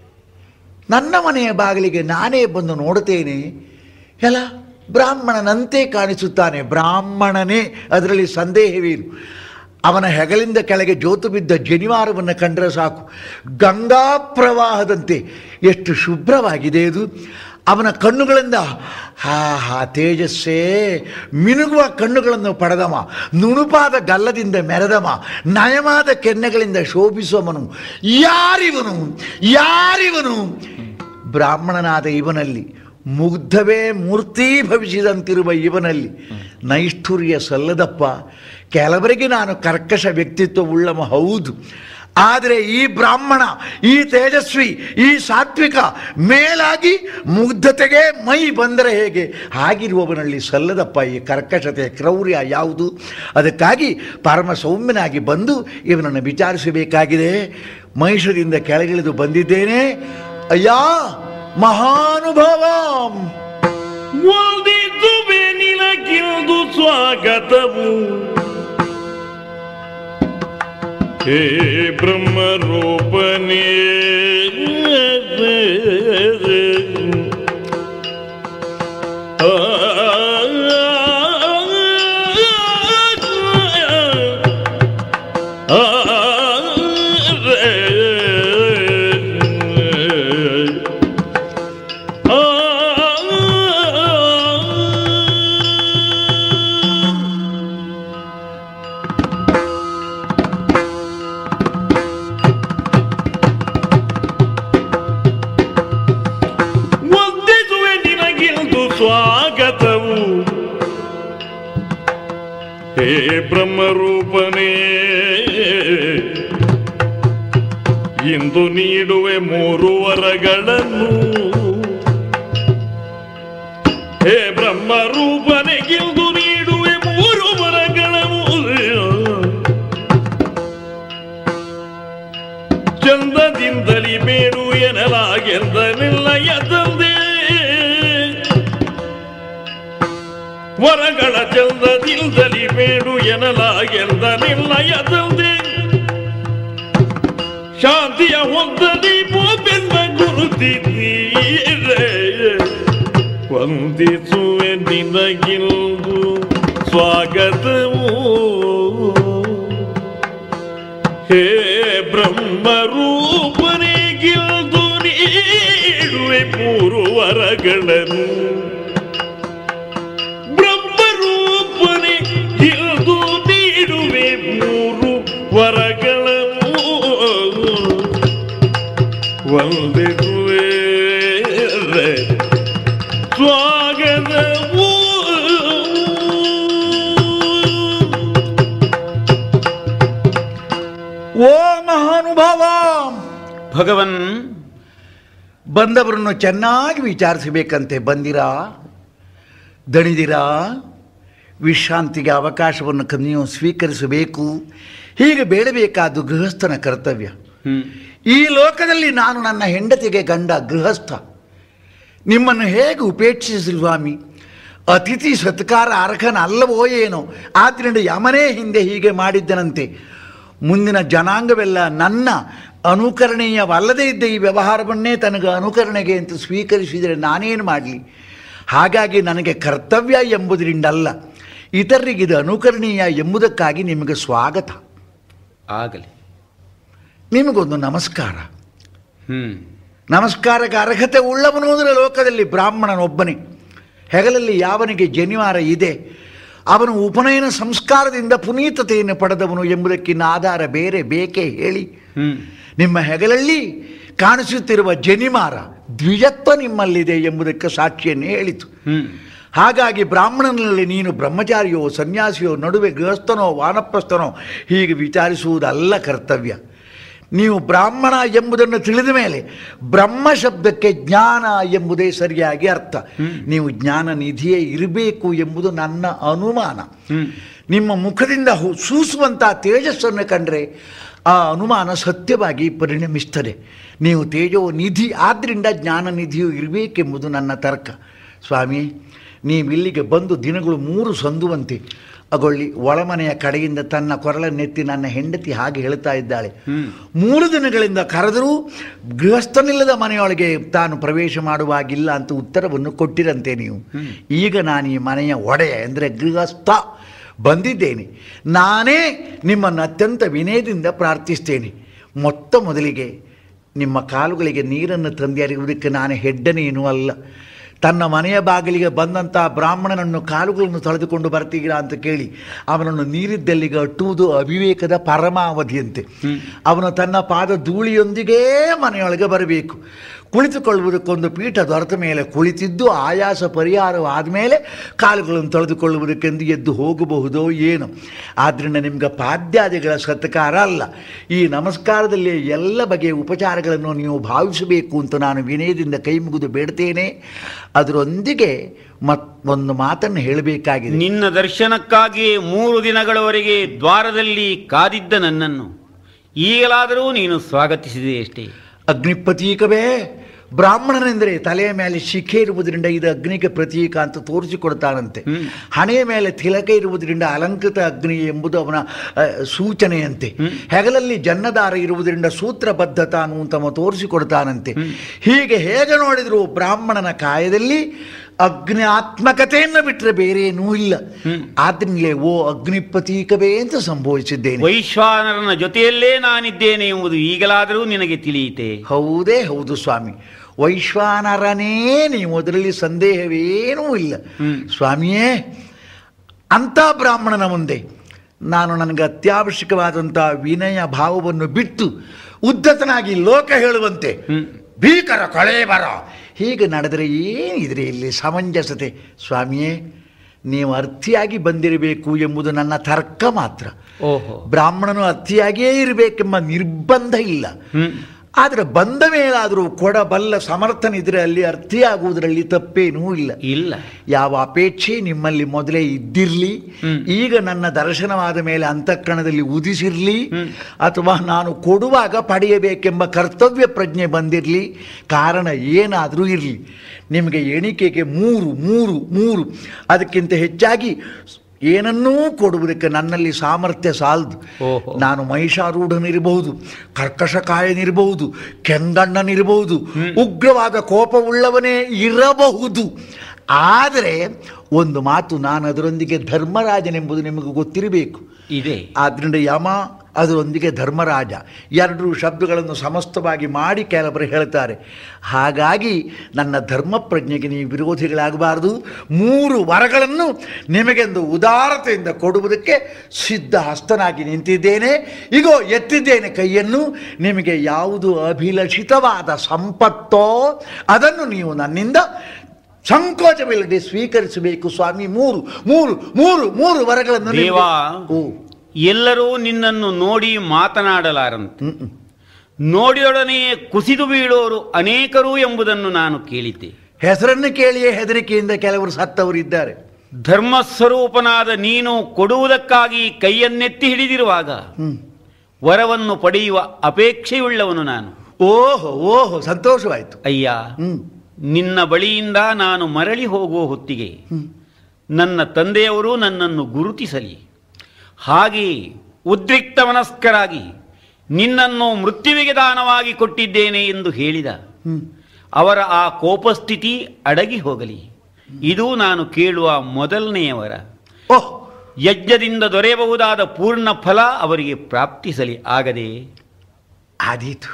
ನನ್ನ ಮನೆಯ ಬಾಗಿಲಿಗೆ ನಾನೇ ಬಂದು ನೋಡುತ್ತೇನೆ ಎಲ್ಲ ಬ್ರಾಹ್ಮಣನಂತೆ ಕಾಣಿಸುತ್ತಾನೆ ಬ್ರಾಹ್ಮಣನೇ ಅದರಲ್ಲಿ ಸಂದೇಹವೇನು ಅವನ ಹೆಗಲಿಂದ ಕೆಳಗೆ ಜೋತು ಬಿದ್ದ ಜನಿವಾರವನ್ನು ಕಂಡರೆ ಸಾಕು ಗಂಗಾ ಪ್ರವಾಹದಂತೆ ಎಷ್ಟು ಶುಭ್ರವಾಗಿದೆ ಅದು ಅವನ ಕಣ್ಣುಗಳಿಂದ ಹಾ ಹಾ ತೇಜಸ್ಸೇ ಮಿನುಗುವ ಕಣ್ಣುಗಳನ್ನು ಪಡೆದವ ನುಣುಪಾದ ಗಲ್ಲದಿಂದ ಮೆರೆದವ ನಯವಾದ ಕೆನ್ನೆಗಳಿಂದ ಶೋಭಿಸುವವನು ಯಾರಿವನು ಯಾರಿವನು ಬ್ರಾಹ್ಮಣನಾದ ಇವನಲ್ಲಿ ಮುಗ್ಧವೇ ಮೂರ್ತಿ ಭವಿಸಿದಂತಿರುವ ಇವನಲ್ಲಿ ನೈಷ್ಠುರ್ಯ ಸಲ್ಲದಪ್ಪ ಕೆಲವರಿಗೆ ನಾನು ಕರ್ಕಶ ವ್ಯಕ್ತಿತ್ವವುಳ್ಳವ ಹೌದು ಆದರೆ ಈ ಬ್ರಾಹ್ಮಣ ಈ ತೇಜಸ್ವಿ ಈ ಸಾತ್ವಿಕ ಮೇಲಾಗಿ ಮುಗ್ಧತೆಗೆ ಮೈ ಬಂದರೆ ಹೇಗೆ ಹಾಗಿರುವವನಲ್ಲಿ ಸಲ್ಲದಪ್ಪ ಈ ಕರ್ಕಶತೆ ಕ್ರೌರ್ಯ ಯಾವುದು ಅದಕ್ಕಾಗಿ ಪರಮ ಸೌಮ್ಯನಾಗಿ ಬಂದು ಇವನನ್ನು ವಿಚಾರಿಸಬೇಕಾಗಿದೆ ಮಹಿಷದಿಂದ ಕೆಳಗಿಳಿದು ಬಂದಿದ್ದೇನೆ ಅಯ್ಯ ಮಹಾನುಭಾವ ವಂದಿಸುವೆ ನಿನಗಿಂದು ಸ್ವಾಗತವು ಹೇ ಬ್ರಹ್ಮರೂಪನೇ ಹೇ ಬ್ರಹ್ಮರೂಪನೇ ಇಂದು ನೀಡುವೆ ಮೂರು ವರಗಳನ್ನು ಹೇ ಬ್ರಹ್ಮರೂಪನೇ ಇಂದು ನೀಡುವೆ ಮೂರು ವರಗಳನ್ನು ಚಂದದಿಂದಲಿ ಬೇಡು ಎನ್ನಲಾಗೆಂದನೆಲ್ಲ ಎದ್ದಂದೆ ವರಗಳ ಚಂದದಿಂದಲಿ ಬೇಡು ಎನ್ನಲಾಗೆಂದನೆಲ್ಲ ಎದ್ದಂದೆ ಶಾಂತಿಯ ಹೊಂದಲಿ ಬೋಬೆನ್ನ ಗುರುತಿದ್ದೀರೆ ವಂದಿಸುವೆ ನಿನಗಿಲ್ದು ಸ್ವಾಗತವು ಹೇ ಬ್ರಹ್ಮರೂಪನೇ ಗಿಲ್ದು ನೀಡುವೆ ಮೂರು ವರಗಳನ್ನು ಬ್ರಹ್ಮರೂಪನೇ ಗಿಲ್ದು ನೀಡುವೆ ಮೂರು ವರಗಳನ್ನು ವಂದಿಸುವೆ ಸ್ವಾಗತವು ಓ ಮಹಾನುಭಾವ ಭಗವನ್ ಬಂದವರನ್ನು ಚೆನ್ನಾಗಿ ವಿಚಾರಿಸಬೇಕಂತೆ ಬಂದಿರಾ ದಣಿದಿರಾ ವಿಶ್ರಾಂತಿಗೆ ಅವಕಾಶವನ್ನು ಕ- ನೀವು ಸ್ವೀಕರಿಸಬೇಕು ಹೀಗೆ ಬೇಡಬೇಕಾದ್ದು ಗೃಹಸ್ಥನ ಕರ್ತವ್ಯ ಹ್ಮ್ ಈ ಲೋಕದಲ್ಲಿ ನಾನು ನನ್ನ ಹೆಂಡತಿಗೆ ಗಂಡ ಗೃಹಸ್ಥ ನಿಮ್ಮನ್ನು ಹೇಗೆ ಉಪೇಕ್ಷಿಸಿ ಸ್ವಾಮಿ ಅತಿಥಿ ಸತ್ಕಾರ ಅರ್ಹನ ಅಲ್ಲವೋ ಏನೋ ಆದ್ದರಿಂದ ಯಮನೇ ಹಿಂದೆ ಹೀಗೆ ಮಾಡಿದ್ದನಂತೆ ಮುಂದಿನ ಜನಾಂಗವೆಲ್ಲ ನನ್ನ ಅನುಕರಣೀಯವಲ್ಲದೇ ಇದ್ದ ಈ ವ್ಯವಹಾರವನ್ನೇ ತನಗೆ ಅನುಕರಣೆಗೆ ಅಂತ ಸ್ವೀಕರಿಸಿದರೆ ನಾನೇನು ಮಾಡಲಿ ಹಾಗಾಗಿ ನನಗೆ ಕರ್ತವ್ಯ ಎಂಬುದರಿಂದಲ್ಲ ಇತರರಿಗಿದು ಅನುಕರಣೀಯ ಎಂಬುದಕ್ಕಾಗಿ ನಿಮಗೆ ಸ್ವಾಗತ ಆಗಲಿ ನಿಮಗೊಂದು ನಮಸ್ಕಾರ ಹ್ಮ್ ನಮಸ್ಕಾರಕ್ಕೆ ಅರ್ಹತೆ ಉಳ್ಳವನು ಅಂದರೆ ಲೋಕದಲ್ಲಿ ಬ್ರಾಹ್ಮಣನೊಬ್ಬನೇ ಹೆಗಲಲ್ಲಿ ಯಾವನಿಗೆ ಜನಿವಾರ ಇದೆ ಅವನು ಉಪನಯನ ಸಂಸ್ಕಾರದಿಂದ ಪುನೀತತೆಯನ್ನು ಪಡೆದವನು ಎಂಬುದಕ್ಕಿನ್ನ ಆಧಾರ ಬೇರೆ ಬೇಕೇ ಹೇಳಿ ಹ್ಮ್ ನಿಮ್ಮ ಹೆಗಲಲ್ಲಿ ಕಾಣಿಸುತ್ತಿರುವ ಜನಿಮಾರ ದ್ವಿಜತ್ವ ನಿಮ್ಮಲ್ಲಿದೆ ಎಂಬುದಕ್ಕೆ ಸಾಕ್ಷಿಯನ್ನು ಹೇಳಿತು ಹ್ಮ್ ಹಾಗಾಗಿ ಬ್ರಾಹ್ಮಣನಲ್ಲಿ ನೀನು ಬ್ರಹ್ಮಚಾರಿಯೋ ಸನ್ಯಾಸಿಯೋ ನಡುವೆ ಗೃಹಸ್ಥನೋ ವಾನಪ್ರಸ್ಥನೋ ಹೀಗೆ ವಿಚಾರಿಸುವುದಲ್ಲ ಕರ್ತವ್ಯ ನೀವು ಬ್ರಾಹ್ಮಣ ಎಂಬುದನ್ನು ತಿಳಿದ ಮೇಲೆ ಬ್ರಹ್ಮ ಶಬ್ದಕ್ಕೆ ಜ್ಞಾನ ಎಂಬುದೇ ಸರಿಯಾಗಿ ಅರ್ಥ ನೀವು ಜ್ಞಾನ ನಿಧಿಯೇ ಇರಬೇಕು ಎಂಬುದು ನನ್ನ ಅನುಮಾನ ಹ್ಮ್ ನಿಮ್ಮ ಮುಖದಿಂದ ಹು- ಸೂಸುವಂಥ ತೇಜಸ್ಸನ್ನು ಕಂಡರೆ ಆ ಅನುಮಾನ ಸತ್ಯವಾಗಿ ಪರಿಣಮಿಸ್ತದೆ ನೀವು ತೇಜೋ ನಿಧಿ ಆದ್ದರಿಂದ ಜ್ಞಾನ ನಿಧಿಯು ಇರಬೇಕೆಂಬುದು ನನ್ನ ತರ್ಕ ಸ್ವಾಮಿ ನೀವು ಇಲ್ಲಿಗೆ ಬಂದು ದಿನಗಳು ಮೂರು ಸಂದುವಂತೆ ಅಗೊಳ್ಳಿ ಒಳಮನೆಯ ಕಡೆಯಿಂದ ತನ್ನ ಕೊರಳನ್ನೆತ್ತಿ ನನ್ನ ಹೆಂಡತಿ ಹಾಗೆ ಹೇಳ್ತಾ ಇದ್ದಾಳೆ ಮೂರು ದಿನಗಳಿಂದ ಕರೆದರೂ ಗೃಹಸ್ಥನಿಲ್ಲದ ಮನೆಯೊಳಗೆ ತಾನು ಪ್ರವೇಶ ಮಾಡುವಾಗಿಲ್ಲ ಅಂತ ಉತ್ತರವನ್ನು ಕೊಟ್ಟಿರಂತೆ ನೀವು ಈಗ ನಾನು ಈ ಮನೆಯ ಒಡೆಯ ಅಂದರೆ ಗೃಹಸ್ಥ ಬಂದಿದ್ದೇನೆ ನಾನೇ ನಿಮ್ಮನ್ನು ಅತ್ಯಂತ ವಿನಯದಿಂದ ಪ್ರಾರ್ಥಿಸ್ತೇನೆ ಮೊತ್ತ ಮೊದಲಿಗೆ ನಿಮ್ಮ ಕಾಲುಗಳಿಗೆ ನೀರನ್ನು ತಂದೆಯರಿಗುವುದಕ್ಕೆ ನಾನು ಹೆಡ್ಡನೇನೂ ಅಲ್ಲ ತನ್ನ ಮನೆಯ ಬಾಗಿಲಿಗೆ ಬಂದಂಥ ಬ್ರಾಹ್ಮಣನನ್ನು ಕಾಲುಗಳನ್ನು ತೊಳೆದುಕೊಂಡು ಬರ್ತೀರಾ ಅಂತ ಕೇಳಿ ಅವನನ್ನು ನೀರಿದ್ದಲ್ಲಿಗೆ ಅಟ್ಟುವುದು ಅವಿವೇಕದ ಪರಮಾವಧಿಯಂತೆ ಅವನು ತನ್ನ ಪಾದ ಧೂಳಿಯೊಂದಿಗೇ ಮನೆಯೊಳಗೆ ಬರಬೇಕು ಕುಳಿತುಕೊಳ್ಳುವುದಕ್ಕೊಂದು ಪೀಠ ದೊರೆತ ಮೇಲೆ ಕುಳಿತಿದ್ದು ಆಯಾಸ ಪರಿಹಾರವಾದ ಮೇಲೆ ಕಾಲುಗಳನ್ನು ತೊಳೆದುಕೊಳ್ಳುವುದಕ್ಕೆಂದು ಎದ್ದು ಹೋಗಬಹುದೋ ಏನು ಆದ್ದರಿಂದ ನಿಮ್ಗೆ ಪಾದ್ಯಾದಿಗಳ ಸತ್ಕಾರ ಅಲ್ಲ ಈ ನಮಸ್ಕಾರದಲ್ಲಿ ಎಲ್ಲ ಬಗೆಯ ಉಪಚಾರಗಳನ್ನು ನೀವು ಭಾವಿಸಬೇಕು ಅಂತ ನಾನು ವಿನಯದಿಂದ ಕೈ ಮುಗಿದು ಬೇಡ್ತೇನೆ ಅದರೊಂದಿಗೆ ಮತ್ ಒಂದು ಮಾತನ್ನು ಹೇಳಬೇಕಾಗಿದೆ ನಿನ್ನ ದರ್ಶನಕ್ಕಾಗಿ ಮೂರು ದಿನಗಳವರೆಗೆ ದ್ವಾರದಲ್ಲಿ ಕಾದಿದ್ದ ನನ್ನನ್ನು ಈಗಲಾದರೂ ನೀನು ಸ್ವಾಗತಿಸಿದೆ ಅಷ್ಟೇ ಅಗ್ನಿಪ್ರತೀಕವೇ ಬ್ರಾಹ್ಮಣನೆಂದರೆ ತಲೆಯ ಮೇಲೆ ಶಿಖೆ ಇರುವುದರಿಂದ ಇದು ಅಗ್ನಿಗೆ ಪ್ರತೀಕ ಅಂತ ತೋರಿಸಿಕೊಡ್ತಾನಂತೆ ಹ್ಮ್. ಹಣೆಯ ಮೇಲೆ ತಿಲಕ ಇರುವುದರಿಂದ ಅಲಂಕೃತ ಅಗ್ನಿ ಎಂಬುದು ಅವನ ಅ, ಸೂಚನೆಯಂತೆ ಹೆಗಲಲ್ಲಿ ಜನ್ನದಾರ ಇರುವುದರಿಂದ ಸೂತ್ರಬದ್ಧತ ಅನ್ನುವಂತವ ತೋರಿಸಿಕೊಡ್ತಾನಂತೆ ಹೀಗೆ ಹೇಗೆ ನೋಡಿದ್ರು ಬ್ರಾಹ್ಮಣನ ಕಾಯದಲ್ಲಿ ಅಗ್ನಿಯಾತ್ಮಕತೆಯನ್ನು ಬಿಟ್ಟರೆ ಬೇರೆ ಏನೂ ಇಲ್ಲ ಆದ್ರಿಂದಲೇ ಓ ಅಗ್ನಿ ಪ್ರತೀಕವೇ ಅಂತ ಸಂಭವಿಸಿದ್ದೇನೆ ವೈಶ್ವಾನರನ ಜೊತೆಯಲ್ಲೇ ನಾನಿದ್ದೇನೆ ಎಂಬುದು ಈಗಲಾದರೂ ನಿನಗೆ ತಿಳಿಯಿತೆ ಹೌದೇ ಹೌದು ಸ್ವಾಮಿ ವೈಶ್ವಾನರನೇ ನೀವು ಅದರಲ್ಲಿ ಸಂದೇಹವೇನೂ ಇಲ್ಲ ಸ್ವಾಮಿಯೇ ಅಂಥ ಬ್ರಾಹ್ಮಣನ ಮುಂದೆ ನಾನು ನನಗೆ ಅತ್ಯವಶ್ಯಕವಾದಂಥ ವಿನಯ ಭಾವವನ್ನು ಬಿಟ್ಟು ಉದ್ದತನಾಗಿ ಲೋಕ ಹೇಳುವಂತೆ ಭೀಕರ ಕಳೆ ಬರ ಹೀಗೆ ನಡೆದರೆ ಏನಿದ್ರೆ ಇಲ್ಲಿ ಸಮಂಜಸತೆ ಸ್ವಾಮಿಯೇ ನೀವು ಅರ್ಥಿಯಾಗಿ ಬಂದಿರಬೇಕು ಎಂಬುದು ನನ್ನ ತರ್ಕ ಮಾತ್ರ ಓಹೋ ಬ್ರಾಹ್ಮಣನು ಅರ್ಥಿಯಾಗಿಯೇ ಇರಬೇಕೆಂಬ ನಿರ್ಬಂಧ ಇಲ್ಲ ಹ್ಮ್ ಆದರೆ ಬಂದ ಮೇಲಾದರೂ ಕೊಡಬಲ್ಲ ಸಮರ್ಥನಿದ್ರೆ ಅಲ್ಲಿ ಅರ್ಥಿಯಾಗುವುದರಲ್ಲಿ ತಪ್ಪೇನೂ ಇಲ್ಲ ಇಲ್ಲ ಯಾವ ಅಪೇಕ್ಷೆ ನಿಮ್ಮಲ್ಲಿ ಮೊದಲೇ ಇದ್ದಿರಲಿ ಹ್ಮ್. ಈಗ ನನ್ನ ದರ್ಶನವಾದ ಮೇಲೆ ಅಂತಃಕರಣದಲ್ಲಿ ಉದಿಸಿರಲಿ ಹ್ಮ್. ಅಥವಾ ನಾನು ಕೊಡುವಾಗ ಪಡೆಯಬೇಕೆಂಬ ಕರ್ತವ್ಯ ಪ್ರಜ್ಞೆ ಬಂದಿರಲಿ ಕಾರಣ ಏನಾದರೂ ಇರಲಿ ನಿಮಗೆ ಎಣಿಕೆಗೆ ಮೂರು ಮೂರು ಮೂರು ಅದಕ್ಕಿಂತ ಹೆಚ್ಚಾಗಿ ಏನನ್ನೂ ಕೊಡುವುದಕ್ಕೆ ನನ್ನಲ್ಲಿ ಸಾಮರ್ಥ್ಯ ಸಾಲದು ಓಹೋ. ನಾನು ಮಹಿಷಾರೂಢನಿರಬಹುದು ಕರ್ಕಶಕಾಯನಿರಬಹುದು ಕೆಂಗಣ್ಣನಿರಬಹುದು ಉಗ್ರವಾದ ಕೋಪವುಳ್ಳವನೇ ಇರಬಹುದು ಆದರೆ ಒಂದು ಮಾತು ನಾನು ಅದರೊಂದಿಗೆ ಧರ್ಮರಾಜನೆಂಬುದು ನಿಮಗೆ ಗೊತ್ತಿರಬೇಕು ಇದೆ ಆದ್ದರಿಂದ ಯಮ ಅದರೊಂದಿಗೆ ಧರ್ಮರಾಜ ಎರಡು ಶಬ್ದಗಳನ್ನು ಸಮಸ್ತವಾಗಿ ಮಾಡಿ ಕೆಲವರು ಹೇಳ್ತಾರೆ ಹಾಗಾಗಿ ನನ್ನ ಧರ್ಮ ಪ್ರಜ್ಞೆಗೆ ನೀವು ವಿರೋಧಿಗಳಾಗಬಾರದು ಮೂರು ವರಗಳನ್ನು ನಿಮಗೆಂದು ಉದಾರತೆಯಿಂದ ಕೊಡುವುದಕ್ಕೆ ಸಿದ್ಧ ಹಸ್ತನಾಗಿ ನಿಂತಿದ್ದೇನೆ ಈಗೋ ಎತ್ತಿದ್ದೇನೆ ಕೈಯನ್ನು ನಿಮಗೆ ಯಾವುದು ಅಭಿಲಷಿತವಾದ ಸಂಪತ್ತೋ ಅದನ್ನು ನೀವು ನನ್ನಿಂದ ಸಂಕೋಚವಿಲ್ಲದೆ ಸ್ವೀಕರಿಸಬೇಕು ಸ್ವಾಮಿ ಮೂರು ಮೂರು ಮೂರು ಮೂರು ವರಗಳನ್ನು ನಿಮಗೆ- ದೇವಾ. ಓ ಎಲ್ಲರೂ ನಿನ್ನನ್ನು ನೋಡಿ ಮಾತನಾಡಲಾರಂತೆ ಹ್ಮ್, ಹ್ಮ್. ನೋಡಿಯೊಡನೆಯೇ ಕುಸಿದು ಬೀಳೋರು ಅನೇಕರು ಎಂಬುದನ್ನು ನಾನು ಕೇಳಿದ್ದೆ ಹೆಸರನ್ನು ಕೇಳಿಯೇ ಹೆದರಿಕೆಯಿಂದ ಕೆಲವರು ಸತ್ತವರಿದ್ದಾರೆ ಧರ್ಮಸ್ವರೂಪನಾದ ನೀನು ಕೊಡುವುದಕ್ಕಾಗಿ ಕೈಯನ್ನೆತ್ತಿ ಹಿಡಿದಿರುವಾಗ ಹ್ಮ್. ವರವನ್ನು ಪಡೆಯುವ ಅಪೇಕ್ಷೆಯುಳ್ಳವನು ನಾನು ಓಹೋ ಓಹೋ ಸಂತೋಷವಾಯ್ತು ಅಯ್ಯ ಹ್ಮ್ ನಿನ್ನ ಬಳಿಯಿಂದ ನಾನು ಮರಳಿ ಹೋಗುವ ಹೊತ್ತಿಗೆ ಹ್ಮ್. ನನ್ನ ತಂದೆಯವರು ನನ್ನನ್ನು ಗುರುತಿಸಲಿ ಹಾಗೆಯೇ ಉದ್ರಿಕ್ತ ಮನಸ್ಕರಾಗಿ ನಿನ್ನನ್ನು ಮೃತ್ಯುವಿಗೆ ದಾನವಾಗಿ ಕೊಟ್ಟಿದ್ದೇನೆ ಎಂದು ಹೇಳಿದ ಹ್ಮ್. ಅವರ ಆ ಕೋಪಸ್ಥಿತಿ ಅಡಗಿ ಹೋಗಲಿ ಇದು ನಾನು ಕೇಳುವ ಮೊದಲನೆಯವರ ಓಹ್ ಯಜ್ಞದಿಂದ ದೊರೆಯಬಹುದಾದ ಪೂರ್ಣ ಫಲ ಅವರಿಗೆ ಪ್ರಾಪ್ತಿಸಲಿ ಆಗದೆ ಆದೀತು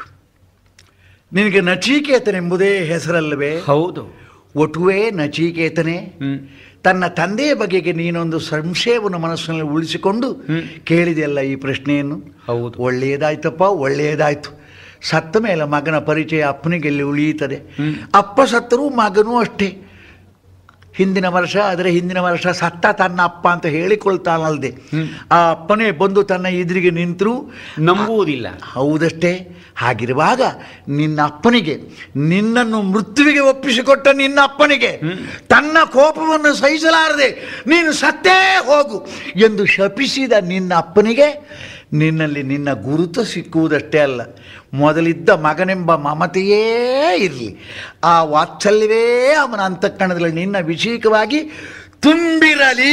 ನಿನಗೆ ನಚಿಕೇತನೆಂಬುದೇ ಹೆಸರಲ್ಲವೇ ಹೌದು ಒಟುವೇ ನಚಿಕೇತನೆ ಹ್ಮ್. ತನ್ನ ತಂದೆಯ ಬಗೆಗೆ ನೀನೊಂದು ಸಂಶಯವನ್ನು ಮನಸ್ಸಿನಲ್ಲಿ ಉಳಿಸಿಕೊಂಡು ಹ್ಮ್. ಕೇಳಿದೆಯಲ್ಲ ಈ ಪ್ರಶ್ನೆಯನ್ನು ಹೌದು ಒಳ್ಳೆಯದಾಯ್ತಪ್ಪ ಒಳ್ಳೆಯದಾಯ್ತು ಸತ್ತ ಮೇಲೆ ಮಗನ ಪರಿಚಯ ಅಪ್ಪನಿಗೆ ಎಲ್ಲಿ ಉಳಿಯುತ್ತದೆ ಹ್ಮ್. ಅಪ್ಪ ಸತ್ತರೂ ಮಗನೂ ಅಷ್ಟೇ ಹಿಂದಿನ ವರ್ಷ ಆದರೆ ಹಿಂದಿನ ವರ್ಷ ಸತ್ತ ತನ್ನ ಅಪ್ಪ ಅಂತ ಹೇಳಿಕೊಳ್ತಾನಲ್ದೆ ಹ್ಮ್. ಆ ಅಪ್ಪನೇ ಬಂದು ತನ್ನ ಎದುರಿಗೆ ನಿಂತರೂ ನಂಬುವುದಿಲ್ಲ ಹೌದಷ್ಟೇ ಹಾಗಿರುವಾಗ ನಿನ್ನ ಅಪ್ಪನಿಗೆ ನಿನ್ನನ್ನು ಮೃತ್ಯುವಿಗೆ ಒಪ್ಪಿಸಿಕೊಟ್ಟ ನಿನ್ನ ಅಪ್ಪನಿಗೆ ತನ್ನ ಕೋಪವನ್ನು ಸಹಿಸಲಾರದೆ ನೀನು ಸತ್ತೇ ಹೋಗು ಎಂದು ಶಪಿಸಿದ ನಿನ್ನ ಅಪ್ಪನಿಗೆ ನಿನ್ನಲ್ಲಿ ನಿನ್ನ ಗುರುತು ಸಿಕ್ಕುವುದಷ್ಟೇ ಅಲ್ಲ ಮೊದಲಿದ್ದ ಮಗನೆಂಬ ಮಮತೆಯೇ ಇರಲಿ ಆ ವಾತ್ಸಲ್ಯವೇ ಅವನ ಅಂತಃಕರಣದಲ್ಲಿ ನಿನ್ನ ವಿಷಯಕವಾಗಿ ತುಂಬಿರಲಿ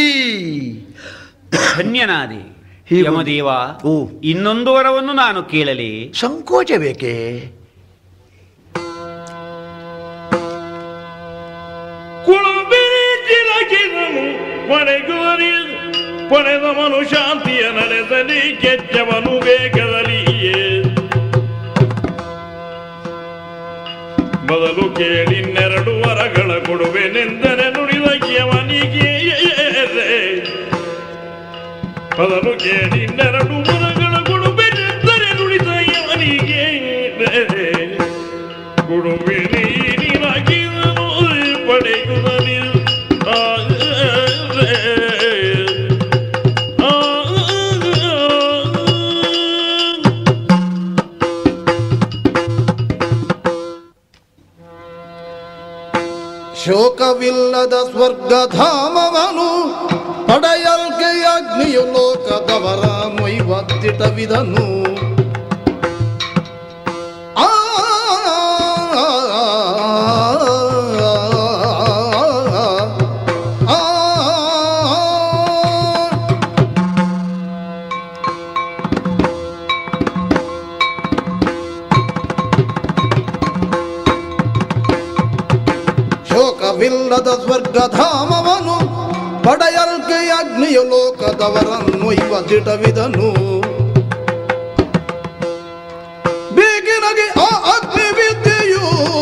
ಧನ್ಯನಾದೆ ಹೀಗೆ- ಯಮದೇವ ಓ. ಇನ್ನೊಂದು ವರವನ್ನು ನಾನು ಕೇಳಲಿ ಸಂಕೋಚ ಬೇಕೇ ಕುಳುಬಿರಿ ಜಿಲಗಿದನು ಮನೆಗುವರಿ ಪಡೆದವನು ಶಾಂತಿಯ ನಡೆಸಲಿ ಕೆಚ್ಚವನು ವೇಗದಲಿಯೇ ಮೊದಲು ಕೇಳಿನ್ನೆರಡು ವರಗಳ ಕೊಡುವೆನೆಂದರೆ ನುಡಿದ ಯವನಿಗೆ ಮೊದಲು ಕೇಳಿನ್ನೆರಡು ವರಗಳ ಕೊಡುವೆನೆಂದರೆ ನುಡಿದ ಯವನಿಗೆ ಕೊಡುವೆನೆ ನೀನಾಗಿದನು ಪಡೆಯುವುದನಿ ಆ ಶೋಕವಿಲ್ಲದ ಸ್ವರ್ಗಧಾಮವನು ಪಡೆಯಲ್ಕೆ ಅಗ್ನಿಯು ಲೋಕದವರ ಮೊಯ್ವದ್ದಿಟವಿದನು ಆ ಆ ಶೋಕವಿಲ್ಲದ ಸ್ವರ್ಗಧಾಮವನು ಪಡೆಯಲ್ಕೆ ಅಗ್ನಿಯು ಲೋಕದವರನ್ನು ಇವ ದಿಟವಿದನು ಬೇಗಿನಗೆ ಆ ಅಗ್ನಿ ವಿದ್ಯೆಯು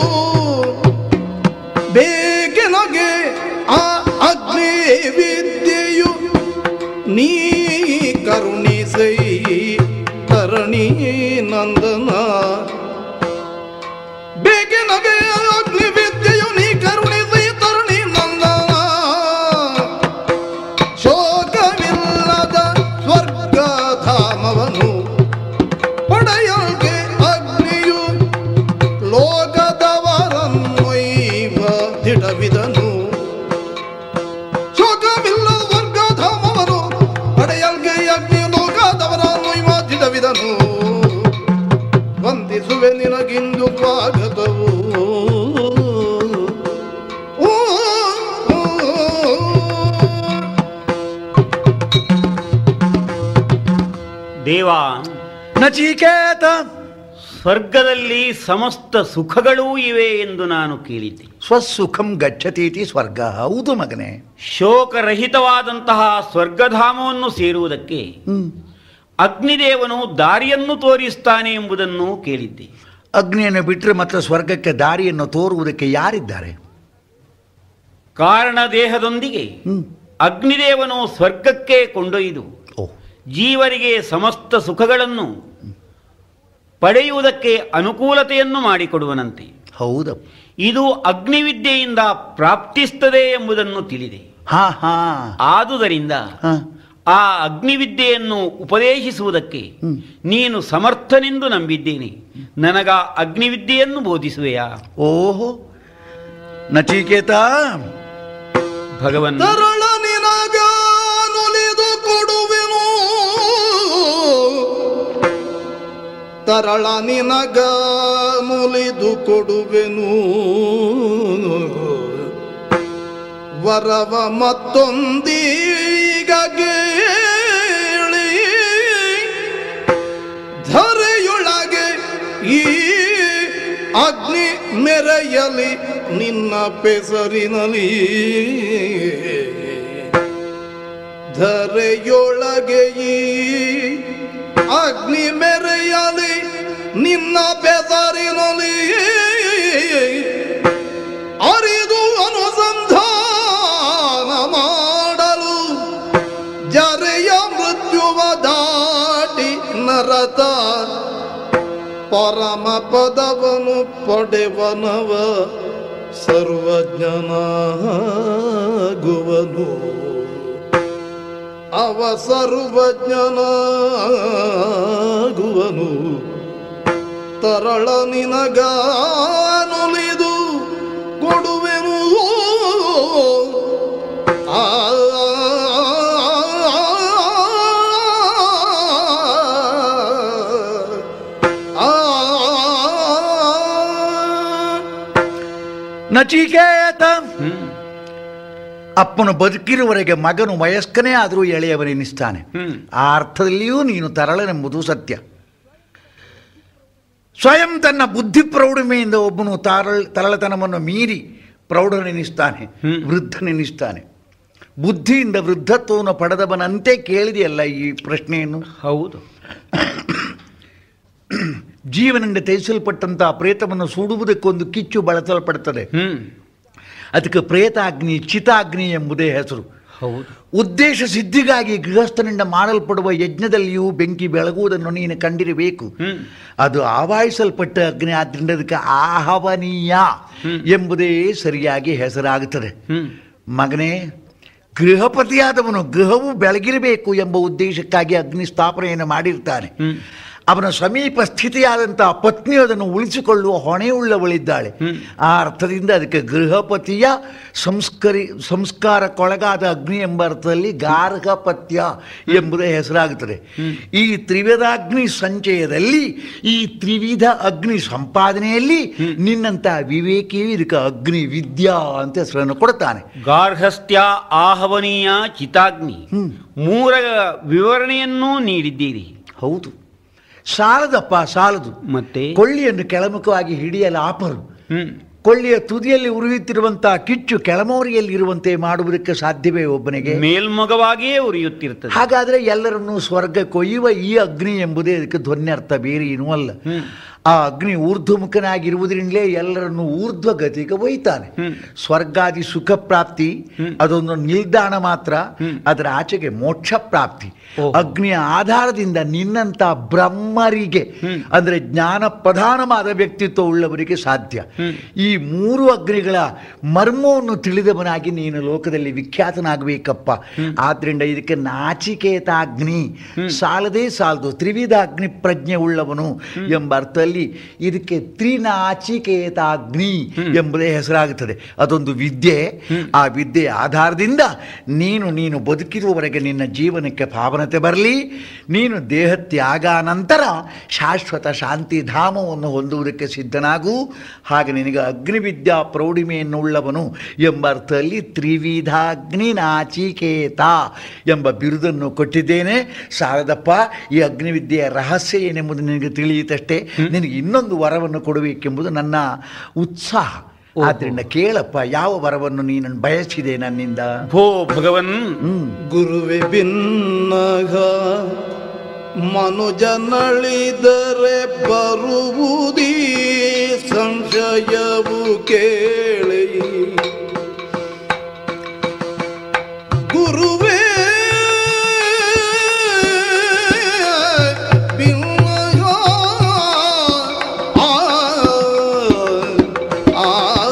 ಬೇಗಿನಗೆ ಆ ಅಗ್ನಿ ವಿದ್ಯೆಯು ನೀ ಕರುಣಿಸೈ ಕರಣಿ ನಂದನ ಬೇಕಿನಗೆ ಅಗ್ನಿ ವಿದ್ಯೆಯು ನೀ ಕರುಣಿಸಿ ತರುಣಿ ನಂದನ ಧಾಮವನು ಪಡೆಯಲ್ಗೆ ಅಗ್ನಿಯು ಲೋಕದವರನ್ನೊಯ್ವ ದಿಡವಿದನು ಶೋಕವಿಲ್ಲದ ವರ್ಗಧಾಮವನು ಪಡೆಯಲ್ಗೆ ಅಗ್ನಿ ಲೋಕದವರನ್ನೊಯ್ವ ದಿಡವಿದನು ವಂದಿಸುವೆ ನಿನಗಿಂದು ಸ್ವಾಗತವು ಊ, ಊ, ಊ. ದೇವ ನಚಿಕೇತ ಸ್ವರ್ಗದಲ್ಲಿ ಸಮಸ್ತ ಸುಖಗಳೂ ಇವೆ ಎಂದು ನಾನು ಕೇಳಿದ್ದೆ ಸ್ವಸುಖಂ ಗಚ್ಚತೀತಿ ಸ್ವರ್ಗ ಹೌದು ಮಗನೇ ಶೋಕರಹಿತವಾದಂತಹ ಸ್ವರ್ಗಧಾಮವನ್ನು ಸೇರುವುದಕ್ಕೆ ಹ್ಮ್ ಅಗ್ನಿದೇವನು ದಾರಿಯನ್ನು ತೋರಿಸ್ತಾನೆ ಎಂಬುದನ್ನು ಕೇಳಿದ್ದೆ ಅಗ್ನಿಯನ್ನು ಬಿಟ್ಟರೆ ಮತ್ತೆ ಸ್ವರ್ಗಕ್ಕೆ ದಾರಿಯನ್ನು ತೋರುವುದಕ್ಕೆ ಯಾರಿದ್ದಾರೆ ಕಾರಣ ದೇಹದೊಂದಿಗೆ ಹ್ಮ್ ಅಗ್ನಿದೇವನು ಸ್ವರ್ಗಕ್ಕೆ ಕೊಂಡೊಯ್ದು ಓ ಜೀವರಿಗೆ ಸಮಸ್ತ ಸುಖಗಳನ್ನು ಪಡೆಯುವುದಕ್ಕೆ ಅನುಕೂಲತೆಯನ್ನು ಮಾಡಿಕೊಡುವನಂತೆ ಹೌದು ಇದು ಅಗ್ನಿವಿದ್ಯೆಯಿಂದ ಪ್ರಾಪ್ತಿಸ್ತದೆ ಎಂಬುದನ್ನು ತಿಳಿದೆ ಹಾ ಹಾ ಆದುದರಿಂದ ಹಾ ಆ ಅಗ್ನಿವಿದ್ಯೆಯನ್ನು ಉಪದೇಶಿಸುವುದಕ್ಕೆ ಹ್ಮ್. ನೀನು ಸಮರ್ಥನೆಂದು ನಂಬಿದ್ದೇನೆ ನನಗ ಅಗ್ನಿವಿದ್ಯೆಯನ್ನು ಬೋಧಿಸುವೆಯಾ ಓಹೋ ನಚಿಕೇತ ಭಗವನ್ ತರಳ ನಿನಗ ನುಲಿದು ಕೊಡುವೆನು ತರಳ ನಿನಗ ನುಲಿದು ಕೊಡುವೆನು ವರವ ಮತ್ತೊಂದೀಗ ಕೇಳಿ ಧರೆಯೊಳಗೆ ಈ ಅಗ್ನಿ ಮೆರೆಯಲಿ ನಿನ್ನ ಪೆಸರಿನಲಿ ಧರೆಯೊಳಗೆ ಈ ಅಗ್ನಿ ಮೆರೆಯಲಿ ನಿನ್ನ ಪೆಸರಿನಲಿ ಅರಿದು ಅನುಸಂಧಾನ ಮಾಡಲು ಜರೆಯ ಮೃತ್ಯುವ ದಾಟಿ ನರತ ಪರಮ ಪದವನು ಪಡೆವನವ ಸರ್ವಜ್ಞನಾಗುವನು ಅವ ಸರ್ವಜ್ಞನಾಗುವನು ತರಳ ನಿನಗಾನುಲಿದು ಕೊಡುವೆನು ಆ ನಚಿಕೇತ ಹ್ಮ್ ಅಪ್ಪನು ಬದುಕಿರುವವರೆಗೆ ಮಗನು ವಯಸ್ಕನೇ ಆದರೂ ಎಳೆಯವನೆನಿಸ್ತಾನೆ ಹ್ಮ್ ಆ ಅರ್ಥದಲ್ಲಿಯೂ ನೀನು ತರಳನೆಂಬುದು ಸತ್ಯ ಸ್ವಯಂ ತನ್ನ ಬುದ್ಧಿ ಪ್ರೌಢಮೆಯಿಂದ ಒಬ್ಬನು ತಾರಳ್ ತರಳತನವನ್ನು ಮೀರಿ ಪ್ರೌಢನೆನಿಸ್ತಾನೆ ಹ್ಮ್. ವೃದ್ಧನೆನಿಸ್ತಾನೆ ಬುದ್ಧಿಯಿಂದ ವೃದ್ಧತ್ವವನ್ನು ಪಡೆದವನಂತೆ ಕೇಳಿದೆಯಲ್ಲ ಈ ಪ್ರಶ್ನೆಯನ್ನು ಹೌದು ಜೀವನದಿಂದ ತ್ಯಜಿಸಲ್ಪಟ್ಟಂತಹ ಪ್ರೇತವನ್ನು ಸುಡುವುದಕ್ಕೊಂದು ಕಿಚ್ಚು ಬಳಸಲ್ಪಡುತ್ತದೆ ಹ್ಮ್ ಅದಕ್ಕೆ ಪ್ರೇತಾಗ್ನಿ ಚಿತಾಗ್ನಿ ಎಂಬುದೇ ಹೆಸರು ಹೌದು ಉದ್ದೇಶ ಸಿದ್ಧಿಗಾಗಿ ಗೃಹಸ್ಥನಿಂದ ಮಾಡಲ್ಪಡುವ ಯಜ್ಞದಲ್ಲಿಯೂ ಬೆಂಕಿ ಬೆಳಗುವುದನ್ನು ನೀನು ಕಂಡಿರಬೇಕು ಹ್ಮ್ ಅದು ಆವಾಹಿಸಲ್ಪಟ್ಟ ಅಗ್ನಿ ಆದ್ದರಿಂದ ಅದಕ್ಕೆ ಆಹವನೀಯ ಎಂಬುದೇ ಸರಿಯಾಗಿ ಹೆಸರಾಗುತ್ತದೆ ಹ್ಮ್ ಮಗನೇ ಗೃಹಪತಿಯಾದವನು ಗೃಹವು ಬೆಳಗಿರಬೇಕು ಎಂಬ ಉದ್ದೇಶಕ್ಕಾಗಿ ಅಗ್ನಿ ಸ್ಥಾಪನೆಯನ್ನು ಮಾಡಿರ್ತಾನೆ ಹ್ಮ್ ಅವನ ಸಮೀಪ ಸ್ಥಿತಿಯಾದಂತಹ ಪತ್ನಿ ಅದನ್ನು ಉಳಿಸಿಕೊಳ್ಳುವ ಹೊಣೆಯುಳ್ಳವಳಿದ್ದಾಳೆ ಆ ಅರ್ಥದಿಂದ ಅದಕ್ಕೆ ಗೃಹಪತಿಯ ಸಂಸ್ಕರಿ ಸಂಸ್ಕಾರಕ್ಕೊಳಗಾದ ಅಗ್ನಿ ಎಂಬ ಅರ್ಥದಲ್ಲಿ ಗಾರ್ಹಪತ್ಯ ಎಂಬುದೇ ಹೆಸರಾಗುತ್ತದೆ ಈ ತ್ರಿವಿಧಾಗ್ನಿ ಸಂಚಯದಲ್ಲಿ ಈ ತ್ರಿವಿಧ ಅಗ್ನಿ ಸಂಪಾದನೆಯಲ್ಲಿ ನಿನ್ನಂತಹ ವಿವೇಕಿಯು ಇದಕ್ಕೆ ಅಗ್ನಿ ವಿದ್ಯಾ ಅಂತ ಹೆಸರನ್ನು ಕೊಡ್ತಾನೆ ಗಾರ್ಹಸ್ಥ್ಯ ಆಹವನೀಯ ಚಿತಾಗ್ನಿ ಹ್ಮ್. ಮೂರ ವಿವರಣೆಯನ್ನೂ ನೀಡಿದ್ದೀರಿ ಹೌದು ಸಾಲದಪ್ಪ ಸಾಲದು ಮತ್ತೆ ಕೊಳ್ಳಿಯನ್ನು ಕೆಳಮುಖವಾಗಿ ಹಿಡಿಯಲು ಆಪರು ಹ್ಮ್ ಕೊಳ್ಳಿಯ ತುದಿಯಲ್ಲಿ ಉರಿಯುತ್ತಿರುವಂತಹ ಕಿಚ್ಚು ಕೆಳಮೋರಿಯಲ್ಲಿ ಇರುವಂತೆ ಮಾಡುವುದಕ್ಕೆ ಸಾಧ್ಯವೇ ಒಬ್ಬನಿಗೆ ಮೇಲ್ಮೊಗವಾಗಿಯೇ ಉರಿಯುತ್ತಿರ್ತದೆ ಹಾಗಾದ್ರೆ ಎಲ್ಲರನ್ನೂ ಸ್ವರ್ಗ ಕೊಯ್ಯುವ ಈ ಅಗ್ನಿ ಎಂಬುದೇ ಅದಕ್ಕೆ ಧ್ವನ್ಯರ್ಥ ಬೇರೆ ಏನೂ ಅಲ್ಲ ಹ್ಮ್. ಆ ಅಗ್ನಿ ಊರ್ಧ್ವಮುಖನಾಗಿರುವುದರಿಂದಲೇ ಎಲ್ಲರನ್ನು ಊರ್ಧ್ವ ಗತಿಗೆ ಒಯ್ತಾನೆ ಹ್ಮ್. ಸ್ವರ್ಗಾದಿ ಸುಖ ಪ್ರಾಪ್ತಿ ಅದೊಂದು ನಿಲ್ದಾಣ ಮಾತ್ರ ಅದರ ಆಚೆಗೆ ಮೋಕ್ಷ ಪ್ರಾಪ್ತಿ ಓಹೋ. ಅಗ್ನಿಯ ಆಧಾರದಿಂದ ನಿನ್ನಂತ ಬ್ರಹ್ಮರಿಗೆ ಅಂದ್ರೆ ಜ್ಞಾನ ಪ್ರಧಾನವಾದ ವ್ಯಕ್ತಿತ್ವ ಉಳ್ಳವರಿಗೆ ಸಾಧ್ಯ ಈ ಮೂರು ಅಗ್ನಿಗಳ ಮರ್ಮವನ್ನು ತಿಳಿದವನಾಗಿ ನೀನು ಲೋಕದಲ್ಲಿ ವಿಖ್ಯಾತನಾಗಬೇಕಪ್ಪ ಆದ್ರಿಂದ ಇದಕ್ಕೆ ನಾಚಿಕೇತಾಗ್ನಿ ಸಾಲದೇ ಸಾಲದು ತ್ರಿವಿಧ ಅಗ್ನಿ ಪ್ರಜ್ಞೆ ಉಳ್ಳವನು ಎಂಬ ಅರ್ಥದಲ್ಲಿ ಇದಕ್ಕೆ ತ್ರಿನಾಚಿಕೇತಾಗ್ನಿ ಎಂಬುದೇ ಹೆಸರಾಗುತ್ತದೆ ಅದೊಂದು ವಿದ್ಯೆ ಆ ವಿದ್ಯೆಯ ಆಧಾರದಿಂದ ನೀನು ನೀನು ಬದುಕಿರುವವರೆಗೆ ನಿನ್ನ ಜೀವನಕ್ಕೆ ಪಾವನತೆ ಬರಲಿ ನೀನು ದೇಹ ತ್ಯಾಗ ನಂತರ ಶಾಶ್ವತ ಶಾಂತಿ ಧಾಮವನ್ನು ಹೊಂದುವುದಕ್ಕೆ ಸಿದ್ಧನಾಗು ಹಾಗೆ ನಿನಗೆ ಅಗ್ನಿವಿದ್ಯಾ ಪ್ರೌಢಿಮೆಯನ್ನುಳ್ಳವನು ಎಂಬ ಅರ್ಥದಲ್ಲಿ ತ್ರಿವಿಧಾಗ್ನಿ ನಾಚಿಕೇತ ಎಂಬ ಬಿರುದನ್ನು ಕೊಟ್ಟಿದ್ದೇನೆ ಶಾರದಪ್ಪ ಈ ಅಗ್ನಿವಿದ್ಯೆಯ ರಹಸ್ಯ ಏನೆಂಬುದು ನಿನಗೆ ತಿಳಿಯಿತಷ್ಟೇ ನಿನಗೆ ಇನ್ನೊಂದು ವರವನ್ನು ಕೊಡಬೇಕೆಂಬುದು ನನ್ನ ಉತ್ಸಾಹ ಆದ್ದರಿಂದ ಕೇಳಪ್ಪ ಯಾವ ವರವನ್ನು ನೀನು ಬಯಸಿದೆ ನನ್ನಿಂದ ಭೋ ಭಗವನ್ ಹ್ಮ್ ಗುರುವೆ ಭಿನ್ನಗ ಮನುಜನಳಿದರೆ ಬರುವುದೀ ಸಂಶಯವು ಕೇಳಿ ಗುರುವೇ ಭಿನ್ನಗ ಆ ಆ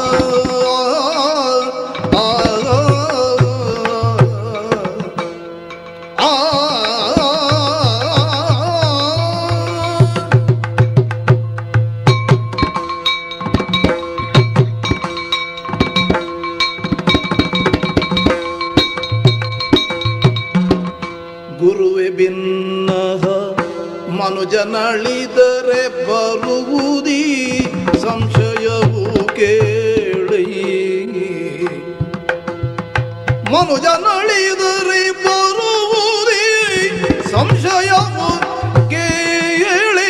ಗುರುವೆ ಭಿನ್ನಹ ಮನುಜನಳಿದರೆ ಬರುವುದೀ ಸಂಶಯವು ಕೇಳಿ ಮನುಜನಳಿದರೆ ಬರುವುದೀ ಸಂಶಯವು ಕೇಳಿ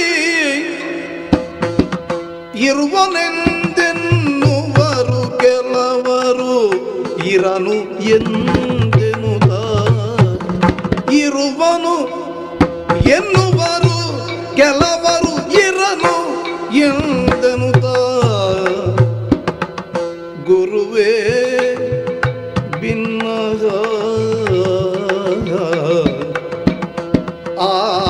ಇರುವನೆಂದೆನ್ನುವರು ಕೆಲವರು ಇರನು ಎಂದೆನುತ ಇರುವನು ಎನ್ನುವರು ಕೆಲವರು ಇರನು ಎಂದೆನುತ ಗುರುವೇ ಭಿನ್ನಗ ಆ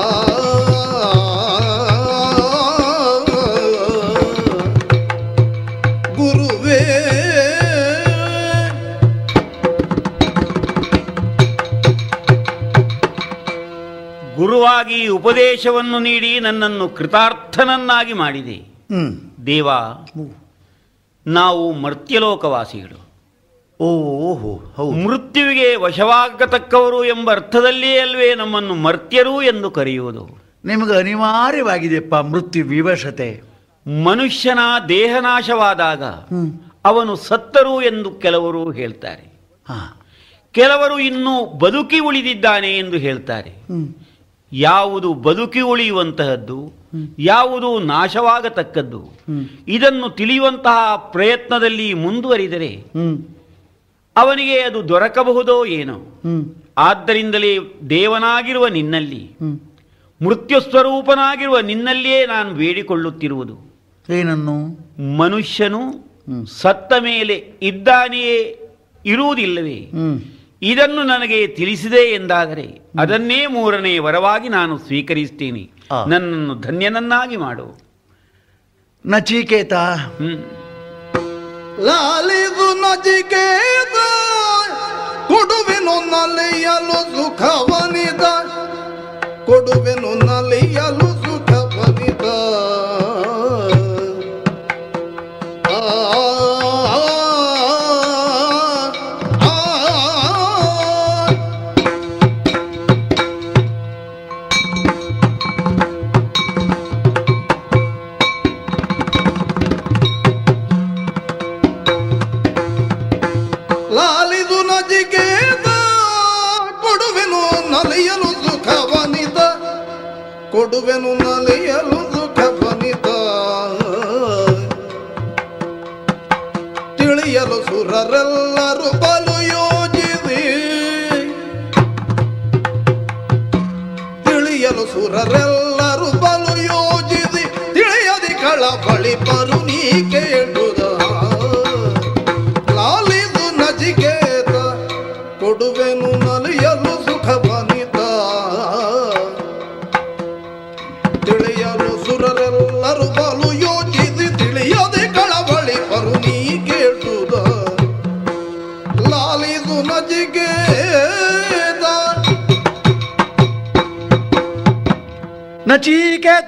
ಗುರುವೇ ಗುರುವಾಗಿ ಉಪದೇಶವನ್ನು ನೀಡಿ ನನ್ನನ್ನು ಕೃತಾರ್ಥನನ್ನಾಗಿ ಮಾಡಿದೆ ಹ್ಮ್ ದೇವ ನಾವು ಮರ್ತ್ಯಲೋಕವಾಸಿಗಳು ಓಹೋ ಹೌದು ಮೃತ್ಯುವಿಗೆ ವಶವಾಗತಕ್ಕವರು ಎಂಬ ಅರ್ಥದಲ್ಲಿಯೇ ಅಲ್ವೇ ನಮ್ಮನ್ನು ಮರ್ತ್ಯರು ಎಂದು ಕರೆಯುವುದು ನಿಮಗೆ ಅನಿವಾರ್ಯವಾಗಿದೆಯಪ್ಪ ಮೃತ್ಯು ವಿವಶತೆ ಮನುಷ್ಯನ ದೇಹನಾಶವಾದಾಗ ಅವನು ಸತ್ತರು ಎಂದು ಕೆಲವರು ಹೇಳ್ತಾರೆ ಹಾ ಕೆಲವರು ಇನ್ನೂ ಬದುಕಿ ಉಳಿದಿದ್ದಾನೆ ಎಂದು ಹೇಳ್ತಾರೆ ಹ್ಮ್ ಯಾವುದು ಬದುಕಿ ಉಳಿಯುವಂತಹದ್ದು ಯಾವುದು ನಾಶವಾಗತಕ್ಕದ್ದು ಹ್ಮ್. ಇದನ್ನು ತಿಳಿಯುವಂತಹ ಪ್ರಯತ್ನದಲ್ಲಿ ಮುಂದುವರಿದರೆ ಹ್ಮ್ ಅವನಿಗೆ ಅದು ದೊರಕಬಹುದೋ ಏನೋ ಹ್ಮ್ ಆದ್ದರಿಂದಲೇ ದೇವನಾಗಿರುವ ನಿನ್ನಲ್ಲಿ ಹ್ಮ್ ಮೃತ್ಯು ಸ್ವರೂಪನಾಗಿರುವ ನಿನ್ನಲ್ಲಿಯೇ ನಾನು ಬೇಡಿಕೊಳ್ಳುತ್ತಿರುವುದು ಏನನ್ನು ಮನುಷ್ಯನು ಹ್ಮ್. ಸತ್ತ ಮೇಲೆ ಇದ್ದಾನೆಯೇ ಇರುವುದಿಲ್ಲವೇ ಹ್ಮ್ ಇದನ್ನು ನನಗೆ ತಿಳಿಸಿದೆ ಎಂದಾದರೆ ಅದನ್ನೇ ಮೂರನೇ ವರವಾಗಿ ನಾನು ಸ್ವೀಕರಿಸ್ತೇನೆ ಆ. ನನ್ನನ್ನು ಧನ್ಯನನ್ನಾಗಿ ಮಾಡು ನಚಿಕೇತ ಹ್ಮ್ ಲಾಲಿದು ನಜಿಕೇತ ಕೊಡುವೆನು ನಲಿಯಲು ಸುಖವನಿದ ಕೊಡುವೆನು ನಲಿಯಲು ಸುಖವನಿದ ಆ, ಆ, ಆ, ಆ. ಲಾಲಿದು ನಜಿಕೇತ ಕೊಡುವೆನು ನಲಿಯಲು ಸುಖವನಿತ ಕೊಡುವೆನು ನಲಿಯಲು ಸುಖವನಿತ ತಿಳಿಯಲು ಸುರರೆಲ್ಲರೂ ಬಲು ಯೋಜಿಸಿ ತಿಳಿಯಲು ಸುರರೆಲ್ಲರೂ ಬಲು ಯೋಜಿಸಿ ತಿಳಿಯದಿ ಕಳಬಳಿ ಬರು ನೀ ಕೇಳುದ ಲಾಲಿದು ನಜಿಕೇತ ಕೊಡುವೆನು ನಲಿಯಲು ಸುಖ ಬನಿತ ಸುರರೆಲ್ಲರೂ ಬಲು ಯೋಚಿಸಿ ತಿಳಿಯದೆ ಕಳವಳಿ ಪರು ನೀ ಕೇಳುದ ಲಾಲಿದು ನಜಿಗೆ ನಚಿಕೇತ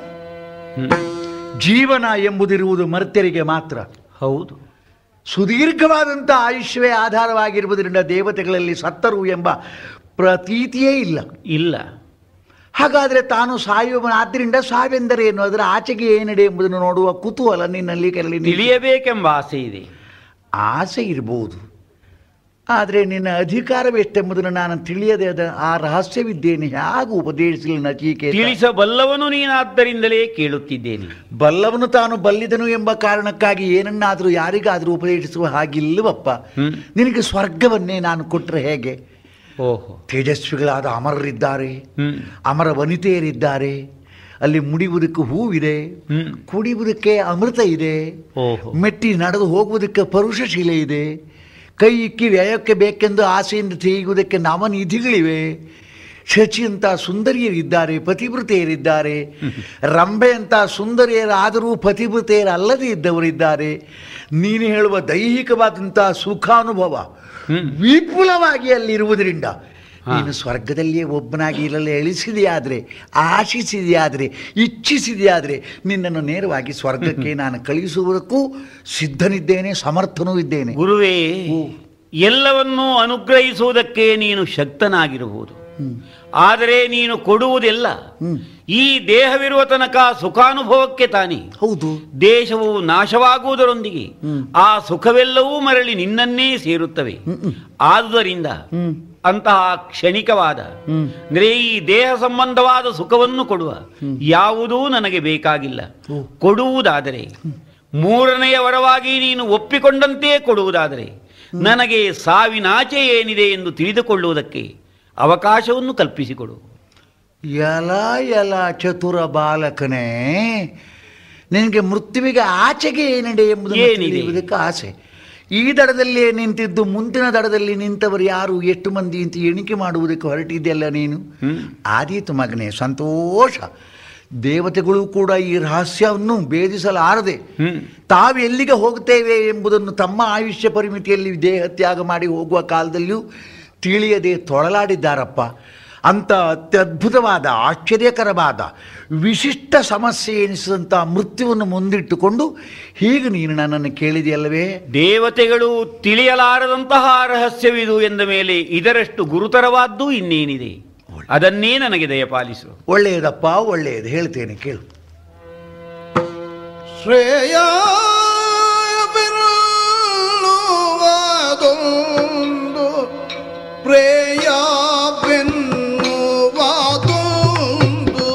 ಜೀವನ ಎಂಬುದಿರುವುದು ಮರ್ತ್ಯರಿಗೆ ಮಾತ್ರ ಹೌದು ಸುದೀರ್ಘವಾದಂಥ ಆಯುಷ್ಯವೇ ಆಧಾರವಾಗಿರುವುದರಿಂದ ದೇವತೆಗಳಲ್ಲಿ ಸತ್ತರು ಎಂಬ ಪ್ರತೀತಿಯೇ ಇಲ್ಲ ಇಲ್ಲ ಹಾಗಾದರೆ ತಾನು ಸಾಯುವನಾದ್ದರಿಂದ ಸಾವೆಂದರೇನು ಅದರ ಆಚೆಗೆ ಏನಿದೆ ಎಂಬುದನ್ನು ನೋಡುವ ಕುತೂಹಲ ನಿನ್ನಲ್ಲಿ ಕೆರಳಿ ನಿಲ್ಲಿ- ತಿಳಿಯಬೇಕೆಂಬ ಆಸೆ ಇದೆ ಆಸೆ ಇರಬಹುದು ಆದರೆ ನಿನ್ನ ಅಧಿಕಾರವೆಷ್ಟೆಂಬುದನ್ನು ನಾನು ತಿಳಿಯದೆ ಅದ ಆ ರಹಸ್ಯವಿದ್ದೇನೆ ಹೇಗೆ ಉಪದೇಶಿಸಲಿ ನಚಿಕೆ ತಿಳಿಸಬಲ್ಲವನು ನೀನಾದ್ದರಿಂದಲೇ ಕೇಳುತ್ತಿದ್ದೇನೆ ಬಲ್ಲವನು ತಾನು ಬಲ್ಲಿದನು ಎಂಬ ಕಾರಣಕ್ಕಾಗಿ ಏನನ್ನಾದರೂ ಯಾರಿಗಾದರೂ ಉಪದೇಶಿಸುವ ಹಾಗಿಲ್ಲವಪ್ಪ ಹ್ಮ್. ನಿನಗೆ ಸ್ವರ್ಗವನ್ನೇ ನಾನು ಕೊಟ್ಟರೆ ಹೇಗೆ ಓಹೋ ತೇಜಸ್ವಿಗಳಾದ ಅಮರರಿದ್ದಾರೆ ಹ್ಮ್ ಅಮರ ವನಿತೆಯರಿದ್ದಾರೆ ಅಲ್ಲಿ ಮುಡಿಯುವುದಕ್ಕೆ ಹೂವಿದೆ ಹ್ಮ್ ಕುಡಿಯುವುದಕ್ಕೆ ಅಮೃತ ಇದೆ ಓಹೋ ಮೆಟ್ಟಿ ನಡೆದು ಹೋಗುವುದಕ್ಕೆ ಪರುಷ ಶಿಲೆ ಇದೆ ಕೈ ಇಕ್ಕಿ ವ್ಯಯಕ್ಕೆ ಬೇಕೆಂದು ಆಸೆಯಿಂದ ತೆಗೆಯುವುದಕ್ಕೆ ನವನಿಧಿಗಳಿವೆ ಶಚಿಯಂತ ಸುಂದರಿಯರಿದ್ದಾರೆ ಪತಿವೃತೆಯರಿದ್ದಾರೆ ರಂಬೆಯಂತ ಸುಂದರಿಯರಾದರೂ ಪತಿವೃತೆಯರಲ್ಲದೇ ಇದ್ದವರಿದ್ದಾರೆ ನೀನು ಹೇಳುವ ದೈಹಿಕವಾದಂಥ ಸುಖಾನುಭವ ಹ್ಮ್. ವಿಪುಲವಾಗಿ ಅಲ್ಲಿರುವುದರಿಂದ ನೀನು ಸ್ವರ್ಗದಲ್ಲಿಯೇ ಒಬ್ಬನಾಗಿ ಇರಲು ಎಳಿಸಿದೆಯಾದರೆ ಆಶಿಸಿದೆಯಾದರೆ ಇಚ್ಛಿಸಿದೆಯಾದರೆ ನಿನ್ನನ್ನು ನೇರವಾಗಿ ಸ್ವರ್ಗಕ್ಕೆ ನಾನು ಕಳುಹಿಸುವುದಕ್ಕೂ ಸಿದ್ಧನಿದ್ದೇನೆ ಸಮರ್ಥನೂ ಇದ್ದೇನೆ ಗುರುವೇ ಎಲ್ಲವನ್ನೂ ಅನುಗ್ರಹಿಸುವುದಕ್ಕೆ ನೀನು ಶಕ್ತನಾಗಿರಬಹುದು ಆದರೆ ನೀನು ಕೊಡುವುದೆಲ್ಲ ಹ್ಮ್. ಈ ದೇಹವಿರುವ ತನಕ ಸುಖಾನುಭವಕ್ಕೆ ತಾನೇ ಹೌದು ದೇಶವು ನಾಶವಾಗುವುದರೊಂದಿಗೆ ಹ್ಮ್. ಆ ಸುಖವೆಲ್ಲವೂ ಮರಳಿ ನಿನ್ನನ್ನೇ ಸೇರುತ್ತವೆ ಹ್ಮ್. ಆದುದರಿಂದ ಹ್ಮ್. ಅಂತಹ ಕ್ಷಣಿಕವಾದ ಹ್ಮ್. ಅಂದ್ರೆ ಈ ದೇಹ ಸಂಬಂಧವಾದ ಸುಖವನ್ನು ಕೊಡುವ ಯಾವುದೂ ನನಗೆ ಬೇಕಾಗಿಲ್ಲ ಓ. ಕೊಡುವುದಾದರೆ ಮೂರನೆಯ ವರವಾಗಿ ನೀನು ಒಪ್ಪಿಕೊಂಡಂತೆ ಕೊಡುವುದಾದರೆ ನನಗೆ ಸಾವಿನಾಚೆ ಏನಿದೆ ಎಂದು ತಿಳಿದುಕೊಳ್ಳುವುದಕ್ಕೆ ಅವಕಾಶವನ್ನು ಕಲ್ಪಿಸಿಕೊಡು ಎಲ ಎಲ ಚತುರ ಬಾಲಕನೇ ನಿನಗೆ ಮೃತ್ಯುವಿಗೆ ಆಚೆಗೆ ಏನಿದೆ ಎಂಬುದನ್ನು ಏನಿದೆ? ತಿಳಿಯುವುದಕ್ಕೆ ಆಸೆ ಈ ದಡದಲ್ಲೇ ನಿಂತಿದ್ದು ಮುಂದಿನ ದಡದಲ್ಲಿ ನಿಂತವರು ಯಾರು ಎಷ್ಟು ಮಂದಿ ಅಂತ ಎಣಿಕೆ ಮಾಡುವುದಕ್ಕೆ ಹೊರಟಿದ್ದೆಲ್ಲ ನೀನು ಹ್ಮ್. ಆದೀತು ಮಗನೇ ಸಂತೋಷ ದೇವತೆಗಳು ಕೂಡ ಈ ರಹಸ್ಯವನ್ನು ಭೇದಿಸಲಾರದೆ ಹ್ಮ್. ತಾವು ಎಲ್ಲಿಗೆ ಹೋಗ್ತೇವೆ ಎಂಬುದನ್ನು ತಮ್ಮ ಆಯುಷ್ಯ ಪರಿಮಿತಿಯಲ್ಲಿ ದೇಹ ತ್ಯಾಗ ಮಾಡಿ ಹೋಗುವ ಕಾಲದಲ್ಲಿಯೂ ತಿಳಿಯದೆ ತೊಳಲಾಡಿದ್ದಾರಪ್ಪ ಅಂಥ ಅತ್ಯದ್ಭುತವಾದ ಆಶ್ಚರ್ಯಕರವಾದ ವಿಶಿಷ್ಟ ಸಮಸ್ಯೆ ಎನಿಸಿದಂಥ ಮೃತ್ಯುವನ್ನು ಮುಂದಿಟ್ಟುಕೊಂಡು ಹೀಗೆ ನೀನು ನನ್ನನ್ನು ಕೇಳಿದೆಯಲ್ಲವೇ ದೇವತೆಗಳು ತಿಳಿಯಲಾರದಂತಹ ರಹಸ್ಯವಿದು ಎಂದ ಮೇಲೆ ಇದರಷ್ಟು ಗುರುತರವಾದ್ದು ಇನ್ನೇನಿದೆ ಅದನ್ನೇ ನನಗೆ ದಯಪಾಲಿಸು ಒಳ್ಳೆಯದಪ್ಪ ಒಳ್ಳೆಯದು ಹೇಳ್ತೇನೆ ಕೇಳು ಶ್ರೇಯ ಬೆನ್ನುವುದೊಂದು ಪ್ರೇಯ ಬೆನ್ನುವುದೊಂದು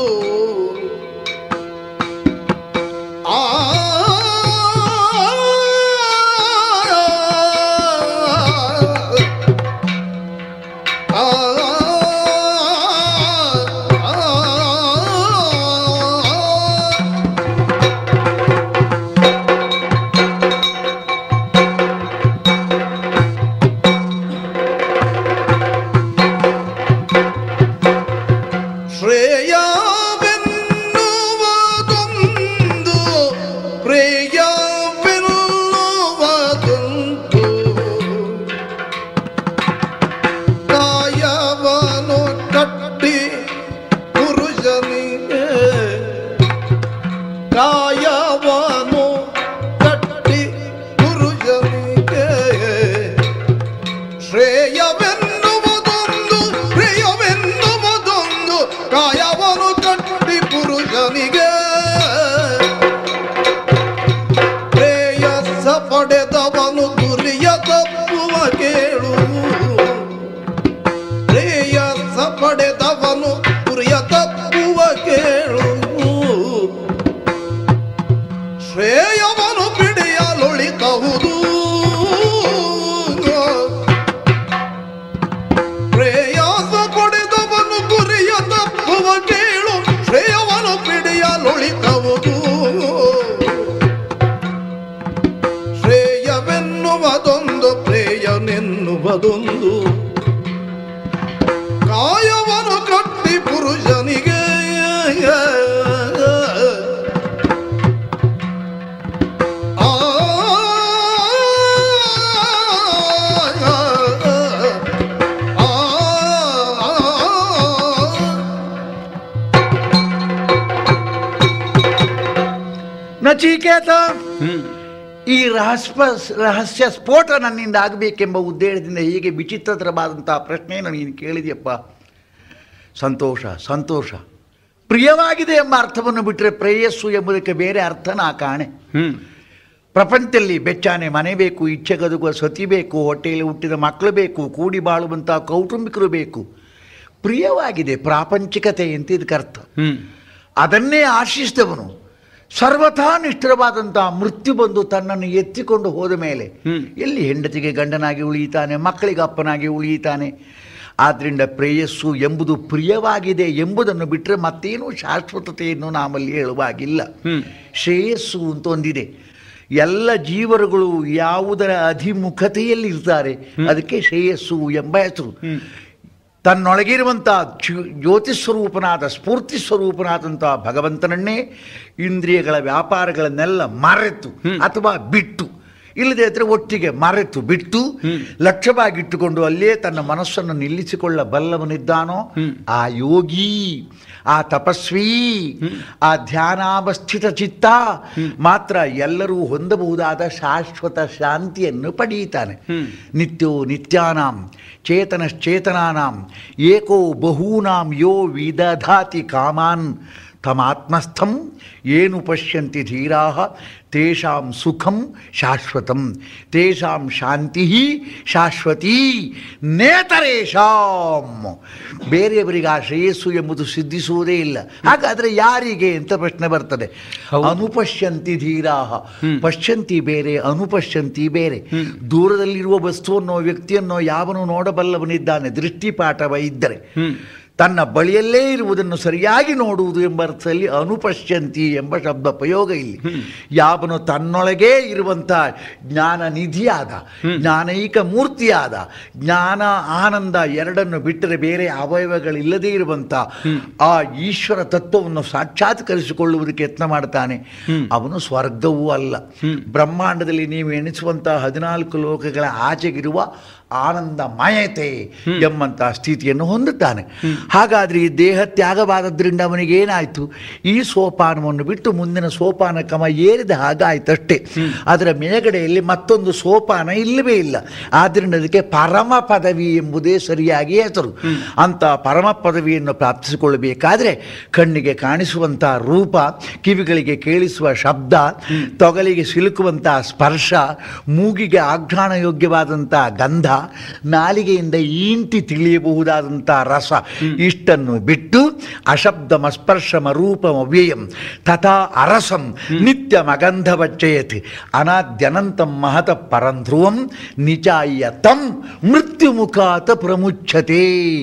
ಆ ಶ್ರೇಯವೆನ್ನುವುದೊಂದು ಪ್ರೇಯವೆನ್ನುವುದೊಂದು ಕಾಯವನು ಕಟ್ಟಿ ಪುರುಷನಿಗೆ ಕಾಯವನು ಕಟ್ಟಿ ಪುರುಷನಿಗೆ ಶ್ರೇಯವೆನ್ನುವುದೊಂದು ಪ್ರಿಯವೆನ್ನುವುದೊಂದು ಕಾಯವನು ಕಟ್ಟಿ ಪುರುಷನಿಗೆ ಪ್ರೇಯಸ್ಸ ಪಡೆದವನು ಗುರಿಯ ತಪ್ಪುವ ಕೇಳು ಪ್ರೇಯಸ್ಸ ಪಡೆದವನು ಗುರಿಯ ತಪ್ಪುವ ಕೇಳು ಶ್ರೇಯವನು ಬಿಡಿಯಲೊಳಿತಹುದು ಪ್ರೇಯಾಸ ಪಡೆದವನು ಗುರಿಯ ತಪ್ಪುವ ಕೇಳು ಶ್ರೇಯವನು ಬಿಡಿಯಲೊಳಿತಹುದು ಶ್ರೇಯವೆನ್ನುವುದೊಂದು ಪ್ರೇಯನೆನ್ನುವುದೊಂದು ಕಾಯವನು ಕಟ್ಟಿ ಪುರುಷನಿಗೆ ನಚಿಕೇತ ಹ್ಮ್ ಈ ರಹಸ್ಯ ರಹಸ್ಯ ಸ್ಫೋಟ ನನ್ನಿಂದ ಆಗಬೇಕೆಂಬ ಉದ್ದೇಶದಿಂದ ಹೀಗೆ ವಿಚಿತ್ರತರವಾದಂತಹ ಪ್ರಶ್ನೆಯನ್ನು ನೀನು ಕೇಳಿದೆಯಪ್ಪ ಸಂತೋಷ ಸಂತೋಷ ಪ್ರಿಯವಾಗಿದೆ ಎಂಬ ಅರ್ಥವನ್ನು ಬಿಟ್ಟರೆ ಪ್ರೇಯಸ್ಸು ಎಂಬುದಕ್ಕೆ ಬೇರೆ ಅರ್ಥ ನಾ ಕಾಣೆ ಹ್ಮ್ ಪ್ರಪಂಚದಲ್ಲಿ ಬೆಚ್ಚಾನೆ ಮನೆ ಬೇಕು ಇಚ್ಛೆ ಗದುಗುವ ಸತಿ ಬೇಕು ಹೊಟ್ಟೆಯಲ್ಲಿ ಹುಟ್ಟಿದ ಮಕ್ಕಳು ಬೇಕು ಕೂಡಿ ಬಾಳುವಂಥ ಕೌಟುಂಬಿಕರು ಬೇಕು ಪ್ರಿಯವಾಗಿದೆ ಪ್ರಾಪಂಚಿಕತೆ ಅಂತ ಇದಕ್ಕೆ ಅರ್ಥ ಹ್ಮ್ ಅದನ್ನೇ ಆಶಿಸಿದವನು ಸರ್ವಥಾ ನಿಷ್ಠುರವಾದಂಥ ಮೃತ್ಯು ಬಂದು ತನ್ನನ್ನು ಎತ್ತಿಕೊಂಡು ಹೋದ ಮೇಲೆ ಹ್ಮ್. ಎಲ್ಲಿ ಹೆಂಡತಿಗೆ ಗಂಡನಾಗಿ ಉಳಿಯುತ್ತಾನೆ ಮಕ್ಕಳಿಗೆ ಅಪ್ಪನಾಗಿ ಉಳಿಯುತ್ತಾನೆ ಆದ್ದರಿಂದ ಪ್ರೇಯಸ್ಸು ಎಂಬುದು ಪ್ರಿಯವಾಗಿದೆ ಎಂಬುದನ್ನು ಬಿಟ್ಟರೆ ಮತ್ತೇನೂ ಶಾಶ್ವತತೆಯನ್ನು ನಾಮಲ್ಲಿ ಹೇಳುವಾಗಿಲ್ಲ ಹ್ಮ್. ಶ್ರೇಯಸ್ಸು ಅಂತ ಒಂದಿದೆ ಎಲ್ಲ ಜೀವರುಗಳು ಯಾವುದರ ಅಧಿಮುಖತೆಯಲ್ಲಿ ಇರ್ತಾರೆ ಅದಕ್ಕೆ ಶ್ರೇಯಸ್ಸು ಎಂಬ ಹೆಸರು ತನ್ನೊಳಗಿರುವಂಥ ಜ್ಯೋ- ಜ್ಯೋತಿ ಸ್ವರೂಪನಾದ ಸ್ಫೂರ್ತಿ ಸ್ವರೂಪನಾದಂಥ ಭಗವಂತನನ್ನೇ ಇಂದ್ರಿಯಗಳ ವ್ಯಾಪಾರಗಳನ್ನೆಲ್ಲ ಮರೆತು ಅಥವಾ ಬಿಟ್ಟು ಇಲ್ಲದೆ ಇದ್ರೆ ಒಟ್ಟಿಗೆ ಮರೆತು ಬಿಟ್ಟು ಲಕ್ಷ್ಯವಾಗಿಟ್ಟುಕೊಂಡು ಅಲ್ಲೇ ತನ್ನ ಮನಸ್ಸನ್ನು ನಿಲ್ಲಿಸಿಕೊಳ್ಳಬಲ್ಲವನಿದ್ದಾನೋ ಆ ಯೋಗಿ ಆ ತಪಸ್ವಿ ಆ ಧ್ಯಾನಾವಸ್ಥಿತ ಚಿತ್ತ ಮಾತ್ರ ಎಲ್ಲರೂ ಹೊಂದಬಹುದಾದ ಶಾಶ್ವತ ಶಾಂತಿಯನ್ನು ಪಡೆಯುತ್ತಾನೆ ನಿತ್ಯೋ ನಿತ್ಯಾನಾಂ ಚೇತನಶ್ಚೇತನಾನಾಂ ಏಕೋ ಬಹೂನಾಂ ಯೋ ವಿದಧಾತಿ ಕಾಮಾನ್ ತಮಾತ್ಮಸ್ಥಂ ಏನು ಪಶ್ಯಂತಿ ಧೀರಾ ತೇಷಾಂ ಸುಖಂ ಶಾಶ್ವತಂ ತೇಷಾಂ ಶಾಂತಿ ಶಾಶ್ವತೀ ನೇತರೇಶಾಂ ಬೇರೆಯವರಿಗೆ ಆ ಶ್ರೇಯಸ್ಸು ಎಂಬುದು ಸಿದ್ಧಿಸುವುದೇ ಇಲ್ಲ ಹಾಗಾದರೆ ಯಾರಿಗೆ ಅಂತ ಪ್ರಶ್ನೆ ಬರ್ತದೆ ಅನುಪಶ್ಯಂತಿ ಧೀರಾ ಪಶ್ಯಂತಿ ಬೇರೆ ಅನುಪಶ್ಯಂತಿ ಬೇರೆ ದೂರದಲ್ಲಿರುವ ವಸ್ತುವನ್ನೋ ವ್ಯಕ್ತಿಯನ್ನೋ ಯಾವನು ನೋಡಬಲ್ಲವನಿದ್ದಾನೆ ದೃಷ್ಟಿಪಾಠವ ಇದ್ದರೆ ತನ್ನ ಬಳಿಯಲ್ಲೇ ಇರುವುದನ್ನು ಸರಿಯಾಗಿ ನೋಡುವುದು ಎಂಬ ಅರ್ಥದಲ್ಲಿ ಅನುಪಶ್ಯಂತಿ ಎಂಬ ಶಬ್ದ ಪ್ರಯೋಗ ಇಲ್ಲಿ ಯಾವನು ತನ್ನೊಳಗೇ ಇರುವಂಥ ಜ್ಞಾನ ನಿಧಿಯಾದ ಜ್ಞಾನೈಕ ಮೂರ್ತಿಯಾದ ಜ್ಞಾನ ಆನಂದ ಎರಡನ್ನು ಬಿಟ್ಟರೆ ಬೇರೆ ಅವಯವಗಳಿಲ್ಲದೇ ಇರುವಂಥ ಆ ಈಶ್ವರ ತತ್ವವನ್ನು ಸಾಕ್ಷಾತ್ಕರಿಸಿಕೊಳ್ಳುವುದಕ್ಕೆ ಯತ್ನ ಮಾಡ್ತಾನೆ ಅವನು ಸ್ವರ್ಗವೂ ಅಲ್ಲ ಬ್ರಹ್ಮಾಂಡದಲ್ಲಿ ನೀವು ಎಣಿಸುವಂಥ ಹದಿನಾಲ್ಕು ಲೋಕಗಳ ಆಚೆಗಿರುವ ಆನಂದಮಯತೆ ಎಂಬಂಥ ಸ್ಥಿತಿಯನ್ನು ಹೊಂದುತ್ತಾನೆ ಹಾಗಾದರೆ ಈ ದೇಹ ತ್ಯಾಗವಾದದ್ರಿಂದ ಅವನಿಗೆ ಏನಾಯಿತು ಈ ಸೋಪಾನವನ್ನು ಬಿಟ್ಟು ಮುಂದಿನ ಸೋಪಾನ ಕ್ರಮ ಏರಿದ ಹಾಗಾಯ್ತಷ್ಟೇ ಅದರ ಮೇಗಡೆಯಲ್ಲಿ ಮತ್ತೊಂದು ಸೋಪಾನ ಇಲ್ಲವೇ ಇಲ್ಲ ಆದ್ದರಿಂದ ಅದಕ್ಕೆ ಪರಮ ಪದವಿ ಎಂಬುದೇ ಸರಿಯಾಗಿ ಹೆಸರು ಅಂತ ಪರಮ ಪದವಿಯನ್ನು ಪ್ರಾಪ್ತಿಸಿಕೊಳ್ಳಬೇಕಾದ್ರೆ ಕಣ್ಣಿಗೆ ಕಾಣಿಸುವಂಥ ರೂಪ ಕಿವಿಗಳಿಗೆ ಕೇಳಿಸುವ ಶಬ್ದ ತೊಗಲಿಗೆ ಸಿಲುಕುವಂಥ ಸ್ಪರ್ಶ ಮೂಗಿಗೆ ಆಘ್ರಾಣ ಯೋಗ್ಯವಾದಂಥ ಗಂಧ ನಾಲಿಗೆಯಿಂದ ಈಂಟಿ ತಿಳಿಯಬಹುದಾದಂಥ ರಸ ಇಷ್ಟನ್ನು ಬಿಟ್ಟು ಅಶಬ್ದಮ ಸ್ಪರ್ಶಮ ರೂಪಮ ಅವ್ಯಯಂ ತಥಾ ಅರಸಂ ನಿತ್ಯ ಮಗಂಧವಚ್ಚಯತಿ ಅನಾದ್ಯನಂತಂ ಮಹತ ಪರಂಧ್ರುವಂ ನಿಚಾಯ್ಯ ತಂ ಮೃತ್ಯು ಮುಖಾತ ಪ್ರಮುಚ್ಛತೆ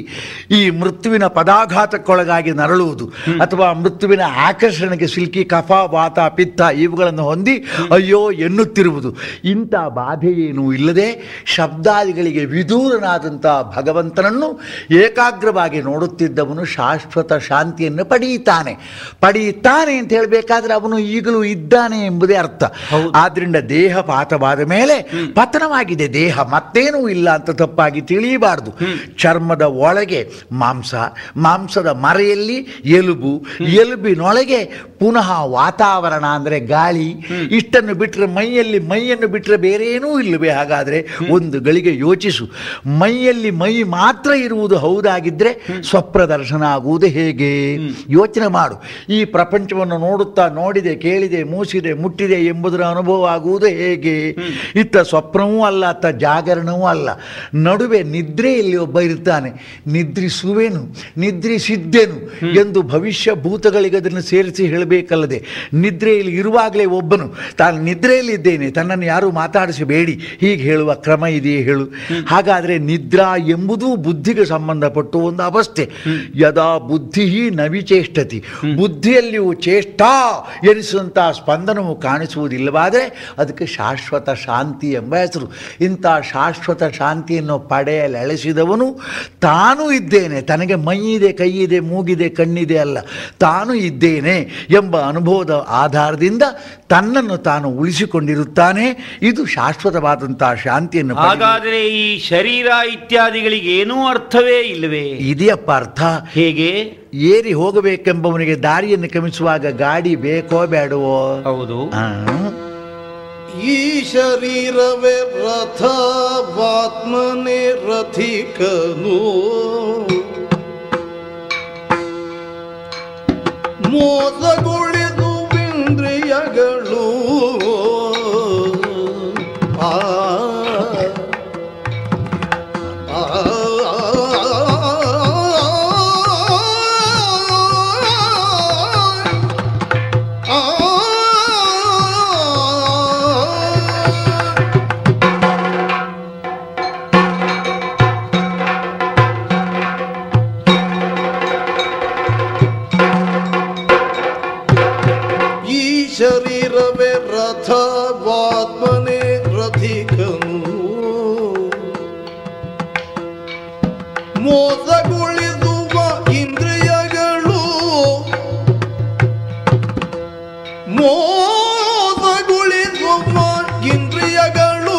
ಈ ಮೃತ್ಯುವಿನ ಪದಾಘಾತಕ್ಕೊಳಗಾಗಿ ನರಳುವುದು ಅಥವಾ ಮೃತ್ಯುವಿನ ಆಕರ್ಷಣೆಗೆ ಸಿಲ್ಕಿ ಕಫ ವಾತ ಪಿತ್ತ ಇವುಗಳನ್ನು ಹೊಂದಿ ಅಯ್ಯೋ ಎನ್ನುತ್ತಿರುವುದು ಇಂಥ ಬಾಧೆಯೇನೂ ಇಲ್ಲದೆ ಶಬ್ದಾದಿಗಳಿಗೆ ವಿದೂರನಾದಂಥ ಭಗವಂತನನ್ನು ಏಕಾಗ್ರವಾಗಿ ನೋಡುತ್ತಿದ್ದವನು ಶಾಶ್ವತ ಶಾಂತಿಯನ್ನು ಪಡೆಯುತ್ತಾನೆ ಪಡೆಯುತ್ತಾನೆ ಅಂತ ಹೇಳಬೇಕಾದ್ರೆ ಅವನು ಈಗಲೂ ಇದ್ದಾನೆ ಎಂಬುದೇ ಅರ್ಥ ಆದ್ರಿಂದ ದೇಹ ಪಾತವಾದ ಮೇಲೆ ಪತನವಾಗಿದೆ ದೇಹ ಮತ್ತೇನೂ ಇಲ್ಲ ಅಂತ ತಪ್ಪಾಗಿ ತಿಳಿಯಬಾರದು ಚರ್ಮದ ಒಳಗೆ ಮಾಂಸ ಮಾಂಸದ ಮರೆಯಲ್ಲಿ ಎಲುಬು ಎಲುಬಿನೊಳಗೆ ಪುನಃ ವಾತಾವರಣ ಅಂದರೆ ಗಾಳಿ ಇಷ್ಟನ್ನು ಬಿಟ್ಟರೆ ಮೈಯಲ್ಲಿ ಮೈಯನ್ನು ಬಿಟ್ಟರೆ ಬೇರೆ ಏನೂ ಇಲ್ಲವೇ ಹಾಗಾದರೆ ಒಂದು ಗಳಿಗೆ ಯೋಚಿಸು ಮೈಯಲ್ಲಿ ಮೈ ಮಾತ್ರ ಇರುವುದು ಹೌದಾಗಿದ್ದರೆ ಸ್ವಪ್ರದರ್ಶನ ಆಗುವುದು ಹೇಗೆ ಯೋಚನೆ ಮಾಡು ಈ ಪ್ರಪಂಚವನ್ನು ನೋಡುತ್ತಾ ನೋಡಿದೆ ಕೇಳಿದೆ ಮೂಸಿದೆ ಮುಟ್ಟಿದೆ ಎಂಬುದರ ಅನುಭವ ಆಗುವುದು ಹೇಗೆ ಇತ್ತ ಸ್ವಪ್ನವೂ ಅಲ್ಲ ಅತ್ತ ಜಾಗರಣವೂ ಅಲ್ಲ ನಡುವೆ ನಿದ್ರೆಯಲ್ಲಿ ಒಬ್ಬ ಇರ್ತಾನೆ ನಿದ್ರಿಸುವೆನು ನಿದ್ರಿಸಿದ್ದೆನು ಎಂದು ಭವಿಷ್ಯ ಭೂತಗಳಿಗೆ ಅದನ್ನು ಸೇರಿಸಿ ಹೇಳಬೇಕಲ್ಲದೆ ನಿದ್ರೆಯಲ್ಲಿ ಇರುವಾಗಲೇ ಒಬ್ಬನು ತಾನು ನಿದ್ರೆಯಲ್ಲಿ ಇದ್ದೇನೆ ತನ್ನನ್ನು ಯಾರು ಮಾತಾಡಿಸಬೇಡಿ ಹೀಗೆ ಹೇಳುವ ಕ್ರಮ ಇದೆಯೇ ಹೇಳು ಹಾಗಾದರೆ ನಿದ್ರಾ ಎಂಬುದು ಬುದ್ಧಿಗೆ ಸಂಬಂಧಪಟ್ಟ ಒಂದು ಅವಸ್ಥೆ ಯದಾ ಬುದ್ಧಿ ನವಿಚೇಷ್ಟತಿ ಬುದ್ಧಿಯಲ್ಲಿಯೂ ಚೇಷ್ಟಾ ಎನಿಸುವಂಥ ಸ್ಪಂದನವು ಕಾಣಿಸುವುದಿಲ್ಲವಾದರೆ ಅದಕ್ಕೆ ಶಾಶ್ವತ ಶಾಂತಿ ಎಂಬ ಹೆಸರು ಇಂಥ ಶಾಶ್ವತ ಶಾಂತಿಯನ್ನು ಪಡೆಯಲೆಳೆಸಿದವನು ತಾನು ಇದ್ದೇನೆ ತನಗೆ ಮೈ ಇದೆ ಕೈ ಇದೆ ಮೂಗಿದೆ ಕಣ್ಣಿದೆ ಅಲ್ಲ ತಾನು ಇದ್ದೇನೆ ಎಂಬ ಅನುಭವದ ಆಧಾರದಿಂದ ತನ್ನನ್ನು ತಾನು ಉಳಿಸಿಕೊಂಡಿರುತ್ತಾನೆ ಇದು ಶಾಶ್ವತವಾದಂತಹ ಶಾಂತಿಯನ್ನು ಪಡೆಯುವುದು. ಹಾಗಾದರೆ ಈ ಶರೀರ ಇತ್ಯಾದಿಗಳಿಗೆ ಏನೂ ಅರ್ಥವೇ ಇಲ್ಲವೇ ಇದೆಯಪ್ಪ ಅರ್ಥ ಹೇಗೆ ಏರಿ ಹೋಗಬೇಕೆಂಬವನಿಗೆ ದಾರಿಯನ್ನು ಕ್ರಮಿಸುವಾಗ ಗಾಡಿ ಬೇಕೋ ಬೇಡವೋ ಹೌದು ಆ, ಈ ಶರೀರವೇ ರಥವಾತ್ಮನೆ ರಥಿಕನು ಮೋಸಗೊಳಿದು ಇಂದ್ರಿಯಗಳು ಆ ಆ ಈ ಶರೀರವೇ ರಥವಾತ್ಮನೆ ರಥಿಕನು ಮೋಸಗೊಳಿಸುವ ಇಂದ್ರಿಯಗಳು ಮೋಸಗೊಳಿಸುವ ಇಂದ್ರಿಯಗಳು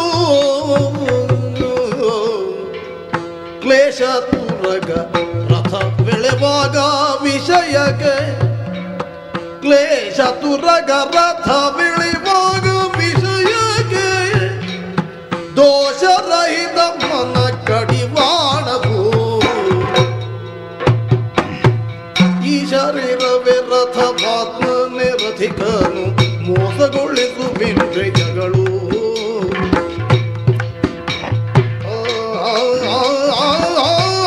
ಕ್ಲೇಶ ತುರಗ ರಥ ಬೆಳೆವಾಗ ವಿಷಯಕ್ಕೆ ಕ್ಲೇಶ ತುರಗ ರಥ ಬೆಳೆವಾಗ ವಿಷಯಕ್ಕೆ ದೋಷರಹಿತ ಮನ ಕಡಿವಾಣವು ಈ ಶರೀರವೇ ರಥವಾತ್ಮನೆ ರಥಿಕನು ಮೋಸಗೊಳಿಸುವಿಂದ್ರಿಯಗಳು ಆ, ಆ, ಆ, ಆ, ಆ,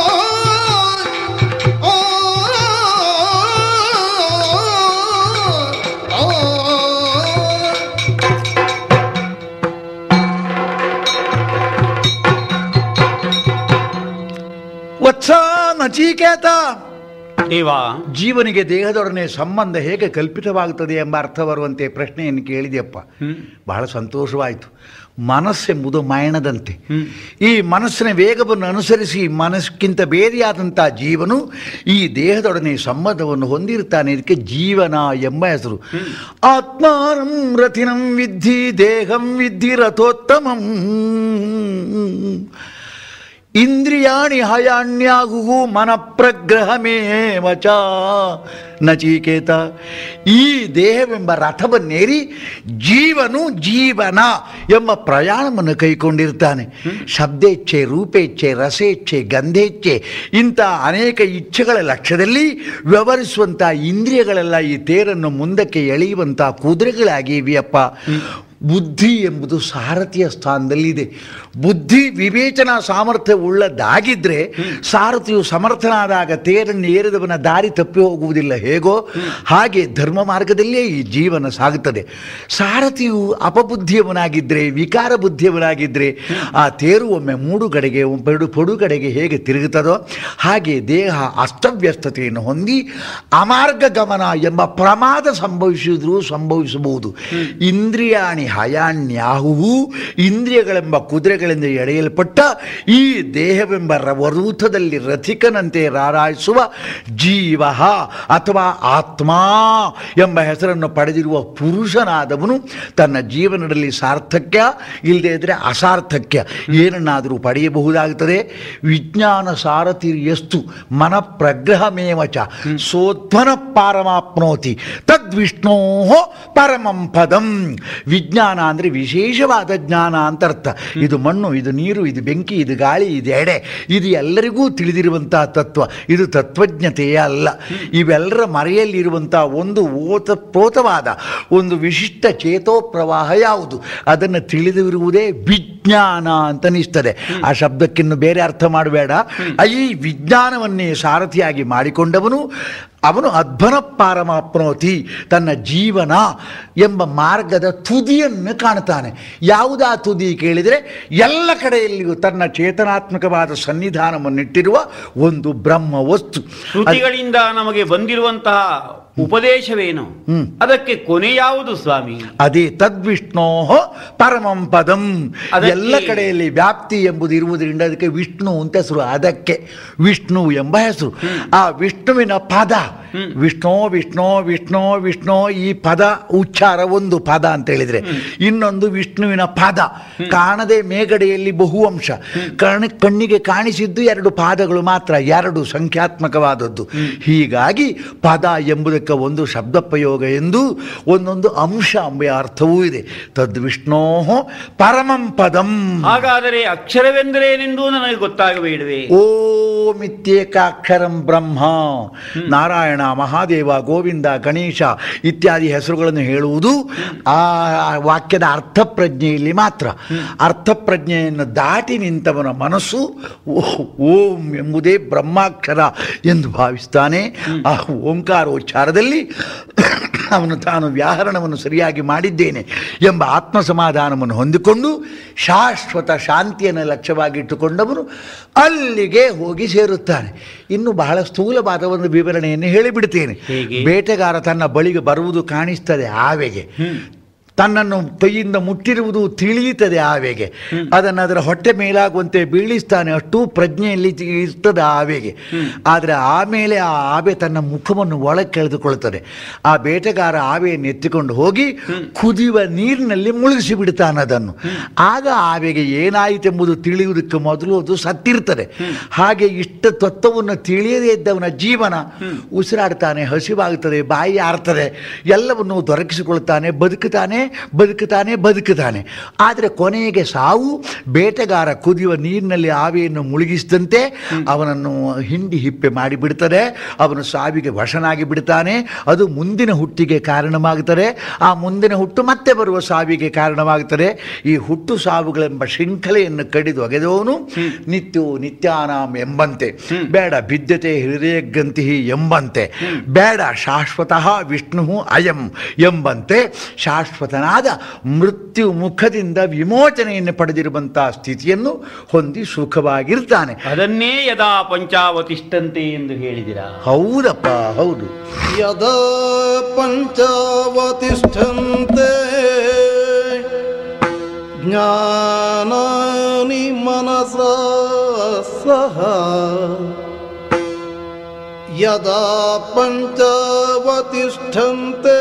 ಆ, ಆ, ಆ. ವತ್ಸ ನಚಿಕೇತ ದೇವಾ ಜೀವನಿಗೆ ದೇಹದೊಡನೆ ಸಂಬಂಧ ಹೇಗೆ ಕಲ್ಪಿತವಾಗುತ್ತದೆ ಎಂಬ ಅರ್ಥ ಬರುವಂತೆ ಪ್ರಶ್ನೆಯನ್ನು ಕೇಳಿದೆಯಪ್ಪ ಹ್ಮ್. ಬಹಳ ಸಂತೋಷವಾಯಿತು ಮನಸ್ಸೆಂಬುದು ಮಯಣದಂತೆ ಹ್ಮ್. ಈ ಮನಸ್ಸಿನ ವೇಗವನ್ನು ಅನುಸರಿಸಿ ಮನಸ್ಸಿಗಿಂತ ಬೇರೆಯಾದಂಥ ಜೀವನು ಈ ದೇಹದೊಡನೆ ಸಂಬಂಧವನ್ನು ಹೊಂದಿರುತ್ತಾನೆ ಇದಕ್ಕೆ ಜೀವನ ಎಂಬ ಹೆಸರು ಆತ್ಮಾನಂ ರಥಿನಂ ವಿದ್ಧಿ ದೇಹಂ ವಿದ್ಧಿ ರಥೋತ್ತಮಂ ಇಂದ್ರಿಯಾಣಿ ಹಯಾಣ್ಯಾಗುವು ಮನಪ್ರಗ್ರಹಮೇವ ಚ ನಚಿಕೇತ ಈ ದೇಹವೆಂಬ ರಥವನ್ನೇರಿ ಜೀವನು ಜೀವನ ಎಂಬ ಪ್ರಯಾಣವನ್ನು ಕೈಕೊಂಡಿರ್ತಾನೆ ಶಬ್ದೇಚ್ಛೆ ರೂಪೇಚ್ಛೆ ರಸೇಚ್ಛೆ ಗಂಧೇಚ್ಛೆ ಇಂಥ ಅನೇಕ ಇಚ್ಛೆಗಳ ಲಕ್ಷ್ಯದಲ್ಲಿ ವ್ಯವಹರಿಸುವಂಥ ಇಂದ್ರಿಯಗಳೆಲ್ಲ ಈ ತೇರನ್ನು ಮುಂದಕ್ಕೆ ಎಳೆಯುವಂಥ ಕುದುರೆಗಳಾಗಿವೆಯಪ್ಪ ಬುದ್ಧಿ ಎಂಬುದು ಸಾರಥಿಯ ಸ್ಥಾನದಲ್ಲಿದೆ ಬುದ್ಧಿ ವಿವೇಚನಾ ಸಾಮರ್ಥ್ಯ ಉಳ್ಳದ್ದಾಗಿದ್ದರೆ ಸಾರಥಿಯು ಸಮರ್ಥನಾದಾಗ ತೇರನ್ನು ಏರಿದವನ ದಾರಿ ತಪ್ಪಿ ಹೋಗುವುದಿಲ್ಲ ಹೇಗೋ ಹಾಗೆ ಧರ್ಮ ಮಾರ್ಗದಲ್ಲೇ ಈ ಜೀವನ ಸಾಗುತ್ತದೆ ಸಾರಥಿಯು ಅಪಬುದ್ಧಿಯವನಾಗಿದ್ದರೆ ವಿಕಾರ ಬುದ್ಧಿಯವನಾಗಿದ್ದರೆ ಆ ತೇರು ಒಮ್ಮೆ ಮೂಡು ಕಡೆಗೆ ಒಬ್ಬೆರಡು ಪೊಡು ಕಡೆಗೆ ಹೇಗೆ ತಿರುಗುತ್ತದೋ ಹಾಗೆ ದೇಹ ಅಸ್ತವ್ಯಸ್ತತೆಯನ್ನು ಹೊಂದಿ ಅಮಾರ್ಗ ಗಮನ ಎಂಬ ಪ್ರಮಾದ ಸಂಭವಿಸಿದ್ರೂ ಸಂಭವಿಸಬಹುದು ಇಂದ್ರಿಯಾಣಿ ಹಯಾಣ್ಯಾಹುವು ಇಂದ್ರಿಯಗಳೆಂಬ ಕುದುರೆಗಳಿಂದ ಎಳೆಯಲ್ಪಟ್ಟ ಈ ದೇಹವೆಂಬ ರ- ವರೂಥದಲ್ಲಿ ರಥಿಕನಂತೆ ರಾರಾಯಿಸುವ ಜೀವ ಅಥವಾ ಆತ್ಮ ಎಂಬ ಹೆಸರನ್ನು ಪಡೆದಿರುವ ಪುರುಷನಾದವನು ತನ್ನ ಜೀವನದಲ್ಲಿ ಸಾರ್ಥಕ್ಯ ಇಲ್ಲದೆ ಇದ್ದರೆ ಅಸಾರ್ಥಕ್ಯ ಏನನ್ನಾದರೂ ಪಡೆಯಬಹುದಾಗುತ್ತದೆ ವಿಜ್ಞಾನ ಸಾರಥಿ ಎಷ್ಟು ಮನಪ್ರಗ್ರಹಮೇವ ಚ ಸೋಧ್ವನ ಪಾರಮಾಪ್ನೋತಿ ತದ್ವಿಷ್ಣೋ ಪರಮಂ ಪದಂ ವಿಜ್ಞಾನ ಅಂದರೆ ವಿಶೇಷವಾದ ಜ್ಞಾನ ಅಂತ ಅರ್ಥ ಇದು ಮಣ್ಣು ಇದು ನೀರು ಇದು ಬೆಂಕಿ ಇದು ಗಾಳಿ ಇದು ಎಡೆ ಇದು ಎಲ್ಲರಿಗೂ ತಿಳಿದಿರುವಂತಹ ತತ್ವ ಇದು ತತ್ವಜ್ಞತೆಯೇ ಅಲ್ಲ ಇವೆಲ್ಲರ ಮರೆಯಲ್ಲಿರುವಂಥ ಒಂದು ಓತಪ್ರೋತವಾದ ಒಂದು ವಿಶಿಷ್ಟ ಚೇತೋ ಪ್ರವಾಹ ಯಾವುದು ಅದನ್ನು ತಿಳಿದಿರುವುದೇ ವಿಜ್ಞಾನ ಅಂತ ಅನಿಸ್ತದೆ ಆ ಶಬ್ದಕ್ಕಿನ್ನು ಬೇರೆ ಅರ್ಥ ಮಾಡಬೇಡ ಈ ವಿಜ್ಞಾನವನ್ನೇ ಸಾರಥಿಯಾಗಿ ಮಾಡಿಕೊಂಡವನು ಅವನು ಅಧ್ವನ ಪಾರಮಾಪ್ನೋತಿ ತನ್ನ ಜೀವನ ಎಂಬ ಮಾರ್ಗದ ತುದಿಯನ್ನು ಕಾಣ್ತಾನೆ ಯಾವುದಾ ತುದಿ ಕೇಳಿದರೆ ಎಲ್ಲ ಕಡೆಯಲ್ಲಿಯೂ ತನ್ನ ಚೇತನಾತ್ಮಕವಾದ ಸನ್ನಿಧಾನವನ್ನಿಟ್ಟಿರುವ ಒಂದು ಬ್ರಹ್ಮ ವಸ್ತು ಶ್ರುತಿಗಳಿಂದ ನಮಗೆ ಬಂದಿರುವಂತಹ ಉಪದೇಶವೇನು ಹ್ಮ್. ಅದಕ್ಕೆ ಕೊನೆ ಯಾವುದು ಸ್ವಾಮಿ ಅದೇ ತದ್ವಿಷ್ಣೋ ಪರಮಂ ಪದಂ ಅದಕ್ಕೆ- ಎಲ್ಲ ಕಡೆಯಲ್ಲಿ ವ್ಯಾಪ್ತಿ ಎಂಬುದು ಇರುವುದರಿಂದ ಅದಕ್ಕೆ ವಿಷ್ಣು ಅಂತ ಹೆಸರು ಅದಕ್ಕೆ ವಿಷ್ಣು ಎಂಬ ಹೆಸರು ಆ ವಿಷ್ಣುವಿನ ಪದ ವಿಷ್ಣು ವಿಷ್ಣು ವಿಷ್ಣು ವಿಷ್ಣು ಈ ಪದ ಉಚ್ಚಾರ ಒಂದು ಪದ ಅಂತ ಹೇಳಿದ್ರೆ ಇನ್ನೊಂದು ವಿಷ್ಣುವಿನ ಪದ ಕಾಣದೆ ಮೇಗಡೆಯಲ್ಲಿ ಬಹುವಂಶ ಕಣ್ ಕಣ್ಣಿಗೆ ಕಾಣಿಸಿದ್ದು ಎರಡು ಪಾದಗಳು ಮಾತ್ರ ಎರಡು ಸಂಖ್ಯಾತ್ಮಕವಾದದ್ದು ಹೀಗಾಗಿ ಪದ ಎಂಬುದಕ್ಕೆ ಒಂದು ಶಬ್ದ ಪ್ರಯೋಗ ಎಂದು ಒಂದೊಂದು ಅಂಶ ಎಂಬ ಅರ್ಥವೂ ಇದೆ ತದ್ ವಿಷ್ಣೋ ಪರಮಂ ಪದಂ ಹಾಗಾದರೆ ಅಕ್ಷರವೆಂದರೇನೆಂದು ನನಗೆ ಗೊತ್ತಾಗಬೇಡವೆ ಓಮಿತ್ಯೇಕಾಕ್ಷರಂ ಬ್ರಹ್ಮ ನಾರಾಯಣ ಮಹಾದೇವ ಗೋವಿಂದ ಗಣೇಶ ಇತ್ಯಾದಿ ಹೆಸರುಗಳನ್ನು ಹೇಳುವುದು ಆ ವಾಕ್ಯದ ಅರ್ಥಪ್ರಜ್ಞೆಯಲ್ಲಿ ಮಾತ್ರ ಅರ್ಥಪ್ರಜ್ಞೆಯನ್ನು ದಾಟಿ ನಿಂತವನ ಮನಸ್ಸು ಓ- ಓಂ ಎಂಬುದೇ ಬ್ರಹ್ಮಾಕ್ಷರ ಎಂದು ಭಾವಿಸ್ತಾನೆ ಆ ಓಂಕಾರೋಚ್ಚಾರದಲ್ಲಿ ಅವನು ತಾನು ವ್ಯಾಹರಣವನ್ನು ಸರಿಯಾಗಿ ಮಾಡಿದ್ದೇನೆ ಎಂಬ ಆತ್ಮ ಸಮಾಧಾನವನ್ನು ಹೊಂದಿಕೊಂಡು ಶಾಶ್ವತ ಶಾಂತಿಯನ್ನು ಲಕ್ಷ್ಯವಾಗಿಟ್ಟುಕೊಂಡವನು ಅಲ್ಲಿಗೆ ಹೋಗಿ ಸೇರುತ್ತಾನೆ ಇನ್ನು ಬಹಳ ಸ್ಥೂಲವಾದ ಒಂದು ವಿವರಣೆಯನ್ನು ಹೇಳಿಬಿಡ್ತೇನೆ ಹೇಗೆ? ಬೇಟೆಗಾರ ತನ್ನ ಬಳಿಗೆ ಬರುವುದು ಕಾಣಿಸ್ತದೆ ಆವೆಗೆ ತನ್ನನ್ನು ಕೈಯಿಂದ ಮುಟ್ಟಿರುವುದು ತಿಳಿಯುತ್ತದೆ ಆವೆಗೆ ಅದನ್ನು ಅದರ ಹೊಟ್ಟೆ ಮೇಲಾಗುವಂತೆ ಬೀಳಿಸ್ತಾನೆ ಅಷ್ಟು ಪ್ರಜ್ಞೆಯಲ್ಲಿ ಇರ್ತದೆ ಆ ಆವೆಗೆ ಆದರೆ ಆಮೇಲೆ ಆ ಆವೆ ತನ್ನ ಮುಖವನ್ನು ಒಳಗೆ ಕೆಳೆದುಕೊಳ್ತದೆ ಆ ಬೇಟೆಗಾರ ಆವೆಯನ್ನು ಎತ್ತಿಕೊಂಡು ಹೋಗಿ ಕುದಿಯುವ ನೀರಿನಲ್ಲಿ ಮುಳುಗಿಸಿ ಬಿಡ್ತಾನೆ ಅದನ್ನು ಆಗ ಆವೆಗೆ ಏನಾಯಿತೆಂಬುದು ತಿಳಿಯುವುದಕ್ಕೆ ಮೊದಲು ಅದು ಸತ್ತಿರ್ತದೆ ಹಾಗೆ ಇಷ್ಟ ತತ್ವವನ್ನು ತಿಳಿಯದೇ ಇದ್ದವನ ಜೀವನ ಉಸಿರಾಡ್ತಾನೆ ಹಸಿವಾಗುತ್ತದೆ ಬಾಯಿ ಆರ್ತದೆ ಎಲ್ಲವನ್ನು ದೊರಕಿಸಿಕೊಳ್ತಾನೆ ಬದುಕುತ್ತಾನೆ ಬದುಕುತ್ತಾನೆ ಬದುಕುತ್ತಾನೆ ಆದರೆ ಕೊನೆಗೆ ಸಾವು ಬೇಟೆಗಾರ ಕುದಿಯುವ ನೀರಿನಲ್ಲಿ ಆವಿಯನ್ನು ಮುಳುಗಿಸಿದಂತೆ ಅವನನ್ನು ಹಿಂಡಿ ಹಿಪ್ಪೆ ಮಾಡಿಬಿಡ್ತದೆ ಅವನು ಸಾವಿಗೆ ವಶನಾಗಿ ಬಿಡ್ತಾನೆ ಅದು ಮುಂದಿನ ಹುಟ್ಟಿಗೆ ಕಾರಣವಾಗುತ್ತದೆ ಆ ಮುಂದಿನ ಹುಟ್ಟು ಮತ್ತೆ ಬರುವ ಸಾವಿಗೆ ಕಾರಣವಾಗುತ್ತದೆ ಈ ಹುಟ್ಟು ಸಾವುಗಳೆಂಬ ಶೃಂಖಲೆಯನ್ನು ಕಡಿದು ಒಗೆದವನು ನಿತ್ಯೋ ನಿತ್ಯಾನಾಂ ಎಂಬಂತೆ ಬೇಡ ಬಿದ್ಯತೆ ಹೃದಯಗ್ರಂಥಿ ಎಂಬಂತೆ ಬೇಡ ಶಾಶ್ವತಃ ವಿಷ್ಣು ಅಯಂ ಎಂಬಂತೆ ಶಾಶ್ವತನಾದ ಮೃತ್ಯು ಮುಖದಿಂದ ವಿಮೋಚನೆಯನ್ನು ಪಡೆದಿರುವಂತಹ ಸ್ಥಿತಿಯನ್ನು ಹೊಂದಿ ಸುಖವಾಗಿರ್ತಾನೆ ಅದನ್ನೇ ಯದಾ ಪಂಚಾವತಿಷ್ಠಂತೆ ಎಂದು ಹೇಳಿದಿರಾ ಹೌದಪ್ಪ ಹೌದು ಯದಾ ಪಂಚಾವತಿಷ್ಠಂತೆ ಜ್ಞಾನಾನಿ ಮನಸ ಸಹ ಯದಾ ಪಂಚಾವತಿಷ್ಠಂತೆ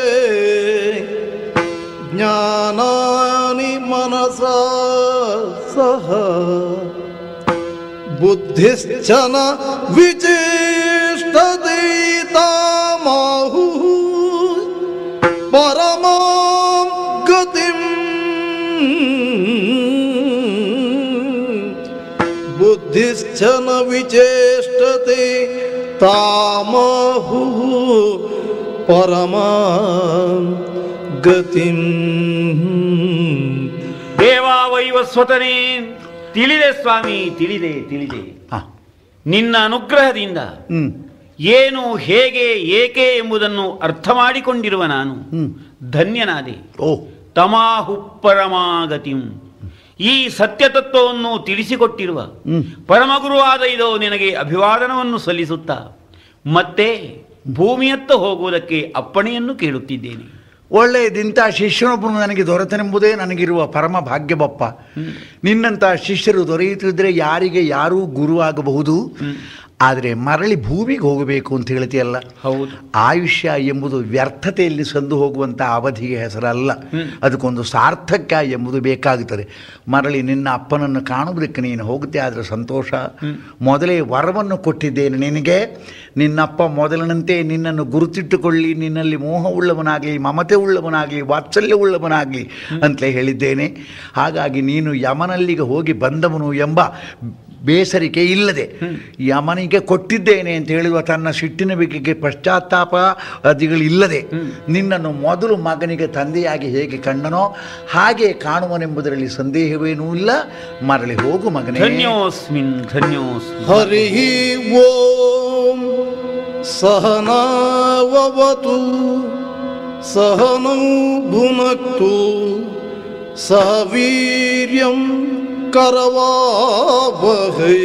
ಜ್ಞಾನಾನಿ ಮನಸ ಸಹ ಬುದ್ಧಿಶ್ಚನ ವಿಚೇಷ್ಟದೈತಾಮಾಹು ಪರಮಾಂ ಗತಿಂ ಬುದ್ಧಿಶ್ಚನ ವಿಚೇಷ್ಟತೆ ತಾಮಾಹು ಪರಮಾಂ ಗತಿಂ ದೇವಾ ವೈವಸ್ವತನೇ ತಿಳಿದೆ ಸ್ವಾಮಿ ತಿಳಿದೆ ತಿಳಿದೆ ಹಾ ನಿನ್ನ ಅನುಗ್ರಹದಿಂದ ಹ್ಮ್ ಏನು ಹೇಗೆ ಏಕೆ ಎಂಬುದನ್ನು ಅರ್ಥ ಮಾಡಿಕೊಂಡಿರುವ ನಾನು ಹ್ಮ್ ಧನ್ಯನಾದೆ ಓ ತಮಾಹು ಪರಮಾಗತಿಂ ಈ ಸತ್ಯತತ್ವವನ್ನು ತಿಳಿಸಿಕೊಟ್ಟಿರುವ ಹ್ಮ್. ಪರಮಗುರುವಾದ ಇದು ನಿನಗೆ ಅಭಿವಾದನವನ್ನು ಸಲ್ಲಿಸುತ್ತಾ ಮತ್ತೆ ಭೂಮಿಯತ್ತ ಹೋಗುವುದಕ್ಕೆ ಅಪ್ಪಣೆಯನ್ನು ಕೇಳುತ್ತಿದ್ದೇನೆ ಒಳ್ಳೆಯದಿಂಥ ಶಿಷ್ಯನೊಬ್ಬನು ನನಗೆ ದೊರೆತನೆಂಬುದೇ ನನಗಿರುವ ಪರಮ ಭಾಗ್ಯವಪ್ಪ ನಿನ್ನಂಥ ಶಿಷ್ಯರು ದೊರೆಯುತ್ತಿದ್ದರೆ ಯಾರಿಗೆ ಯಾರೂ ಗುರುವಾಗಬಹುದು ಆದರೆ ಮರಳಿ ಭೂಮಿಗೆ ಹೋಗಬೇಕು ಅಂತ ಹೇಳ್ತೀಯಲ್ಲ ಹೌದು ಆಯುಷ್ಯ ಎಂಬುದು ವ್ಯರ್ಥತೆಯಲ್ಲಿ ಸಂದು ಹೋಗುವಂಥ ಅವಧಿಗೆ ಹೆಸರಲ್ಲ ಅದಕ್ಕೊಂದು ಸಾರ್ಥಕ್ಯ ಎಂಬುದು ಬೇಕಾಗುತ್ತದೆ ಮರಳಿ ನಿನ್ನ ಅಪ್ಪನನ್ನು ಕಾಣುವುದಕ್ಕೆ ನೀನು ಹೋಗುತ್ತೆ ಆದರೆ ಸಂತೋಷ ಮೊದಲೇ ವರವನ್ನು ಕೊಟ್ಟಿದ್ದೇನೆ ನಿನಗೆ ನಿನ್ನಪ್ಪ ಮೊದಲಿನಂತೆ ನಿನ್ನನ್ನು ಗುರುತಿಟ್ಟುಕೊಳ್ಳಿ ನಿನ್ನಲ್ಲಿ ಮೋಹವುಳ್ಳವನಾಗಲಿ ಮಮತೆ ಉಳ್ಳವನಾಗಲಿ ವಾತ್ಸಲ್ಯವುಳ್ಳವನಾಗಲಿ ಅಂತಲೇ ಹೇಳಿದ್ದೇನೆ ಹಾಗಾಗಿ ನೀನು ಯಮನಲ್ಲಿಗೆ ಹೋಗಿ ಬಂದವನು ಎಂಬ ಬೇಸರಿಕೆ ಇಲ್ಲದೆ ಯಮನಿಗೆ ಕೊಟ್ಟಿದ್ದೇನೆ ಅಂತ ಹೇಳುವ ತನ್ನ ಸಿಟ್ಟಿನ ಬಗೆಗೆ ಪಶ್ಚಾತ್ತಾಪ ಅದಿಗಳಿಲ್ಲದೆ ನಿನ್ನನ್ನು ಮೊದಲು ಮಗನಿಗೆ ತಂದೆಯಾಗಿ ಹೇಗೆ ಕಂಡನೋ ಹಾಗೆ ಕಾಣುವನೆಂಬುದರಲ್ಲಿ ಸಂದೇಹವೇನೂ ಇಲ್ಲ ಮರಳಿ ಹೋಗು ಮಗನೇ ಧನ್ಯೋಸ್ಮಿನ್ ಧನ್ಯೋಸ್ಮಿನ್ ಹರಿ ಓಂ ಸಹನಾವತು ಸಹನೌ ಭುನಕ್ತು ಸಹ ವೀರ್ಯಂ ಕರವಾವಹೈ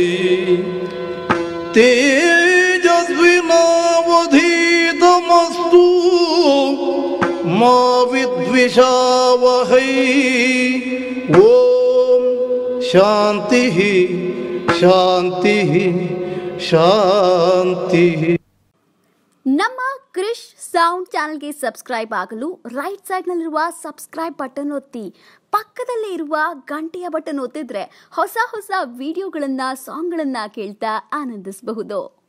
ತೇಜಸ್ವಿನಾವಧೀತಮಸ್ತು ಮಾ ವಿದ್ವಿಷಾವಹೈ ಓಂ ಶಾಂತಿ ಶಾಂತಿ ಶಾಂತಿ ನಮ್ಮ ಕ್ರಿಶ್ ಸೌಂಡ್ ಚಾನಲ್ಗೆ ಸಬ್ಸ್ಕ್ರೈಬ್ ಆಗಲು ರೈಟ್ ಸೈಡ್ನಲ್ಲಿರುವ ಸಬ್ಸ್ಕ್ರೈಬ್ ಬಟನ್ ಒತ್ತಿ ಪಕ್ಕದಲ್ಲೇ ಇರುವ ಗಂಟೆಯ ಬಟನ್ ಒತ್ತಿದ್ರೆ ಹೊಸ ಹೊಸ ವಿಡಿಯೋಗಳನ್ನ ಸಾಂಗ್ಗಳನ್ನ ಕೇಳ್ತಾ ಆನಂದಿಸಬಹುದು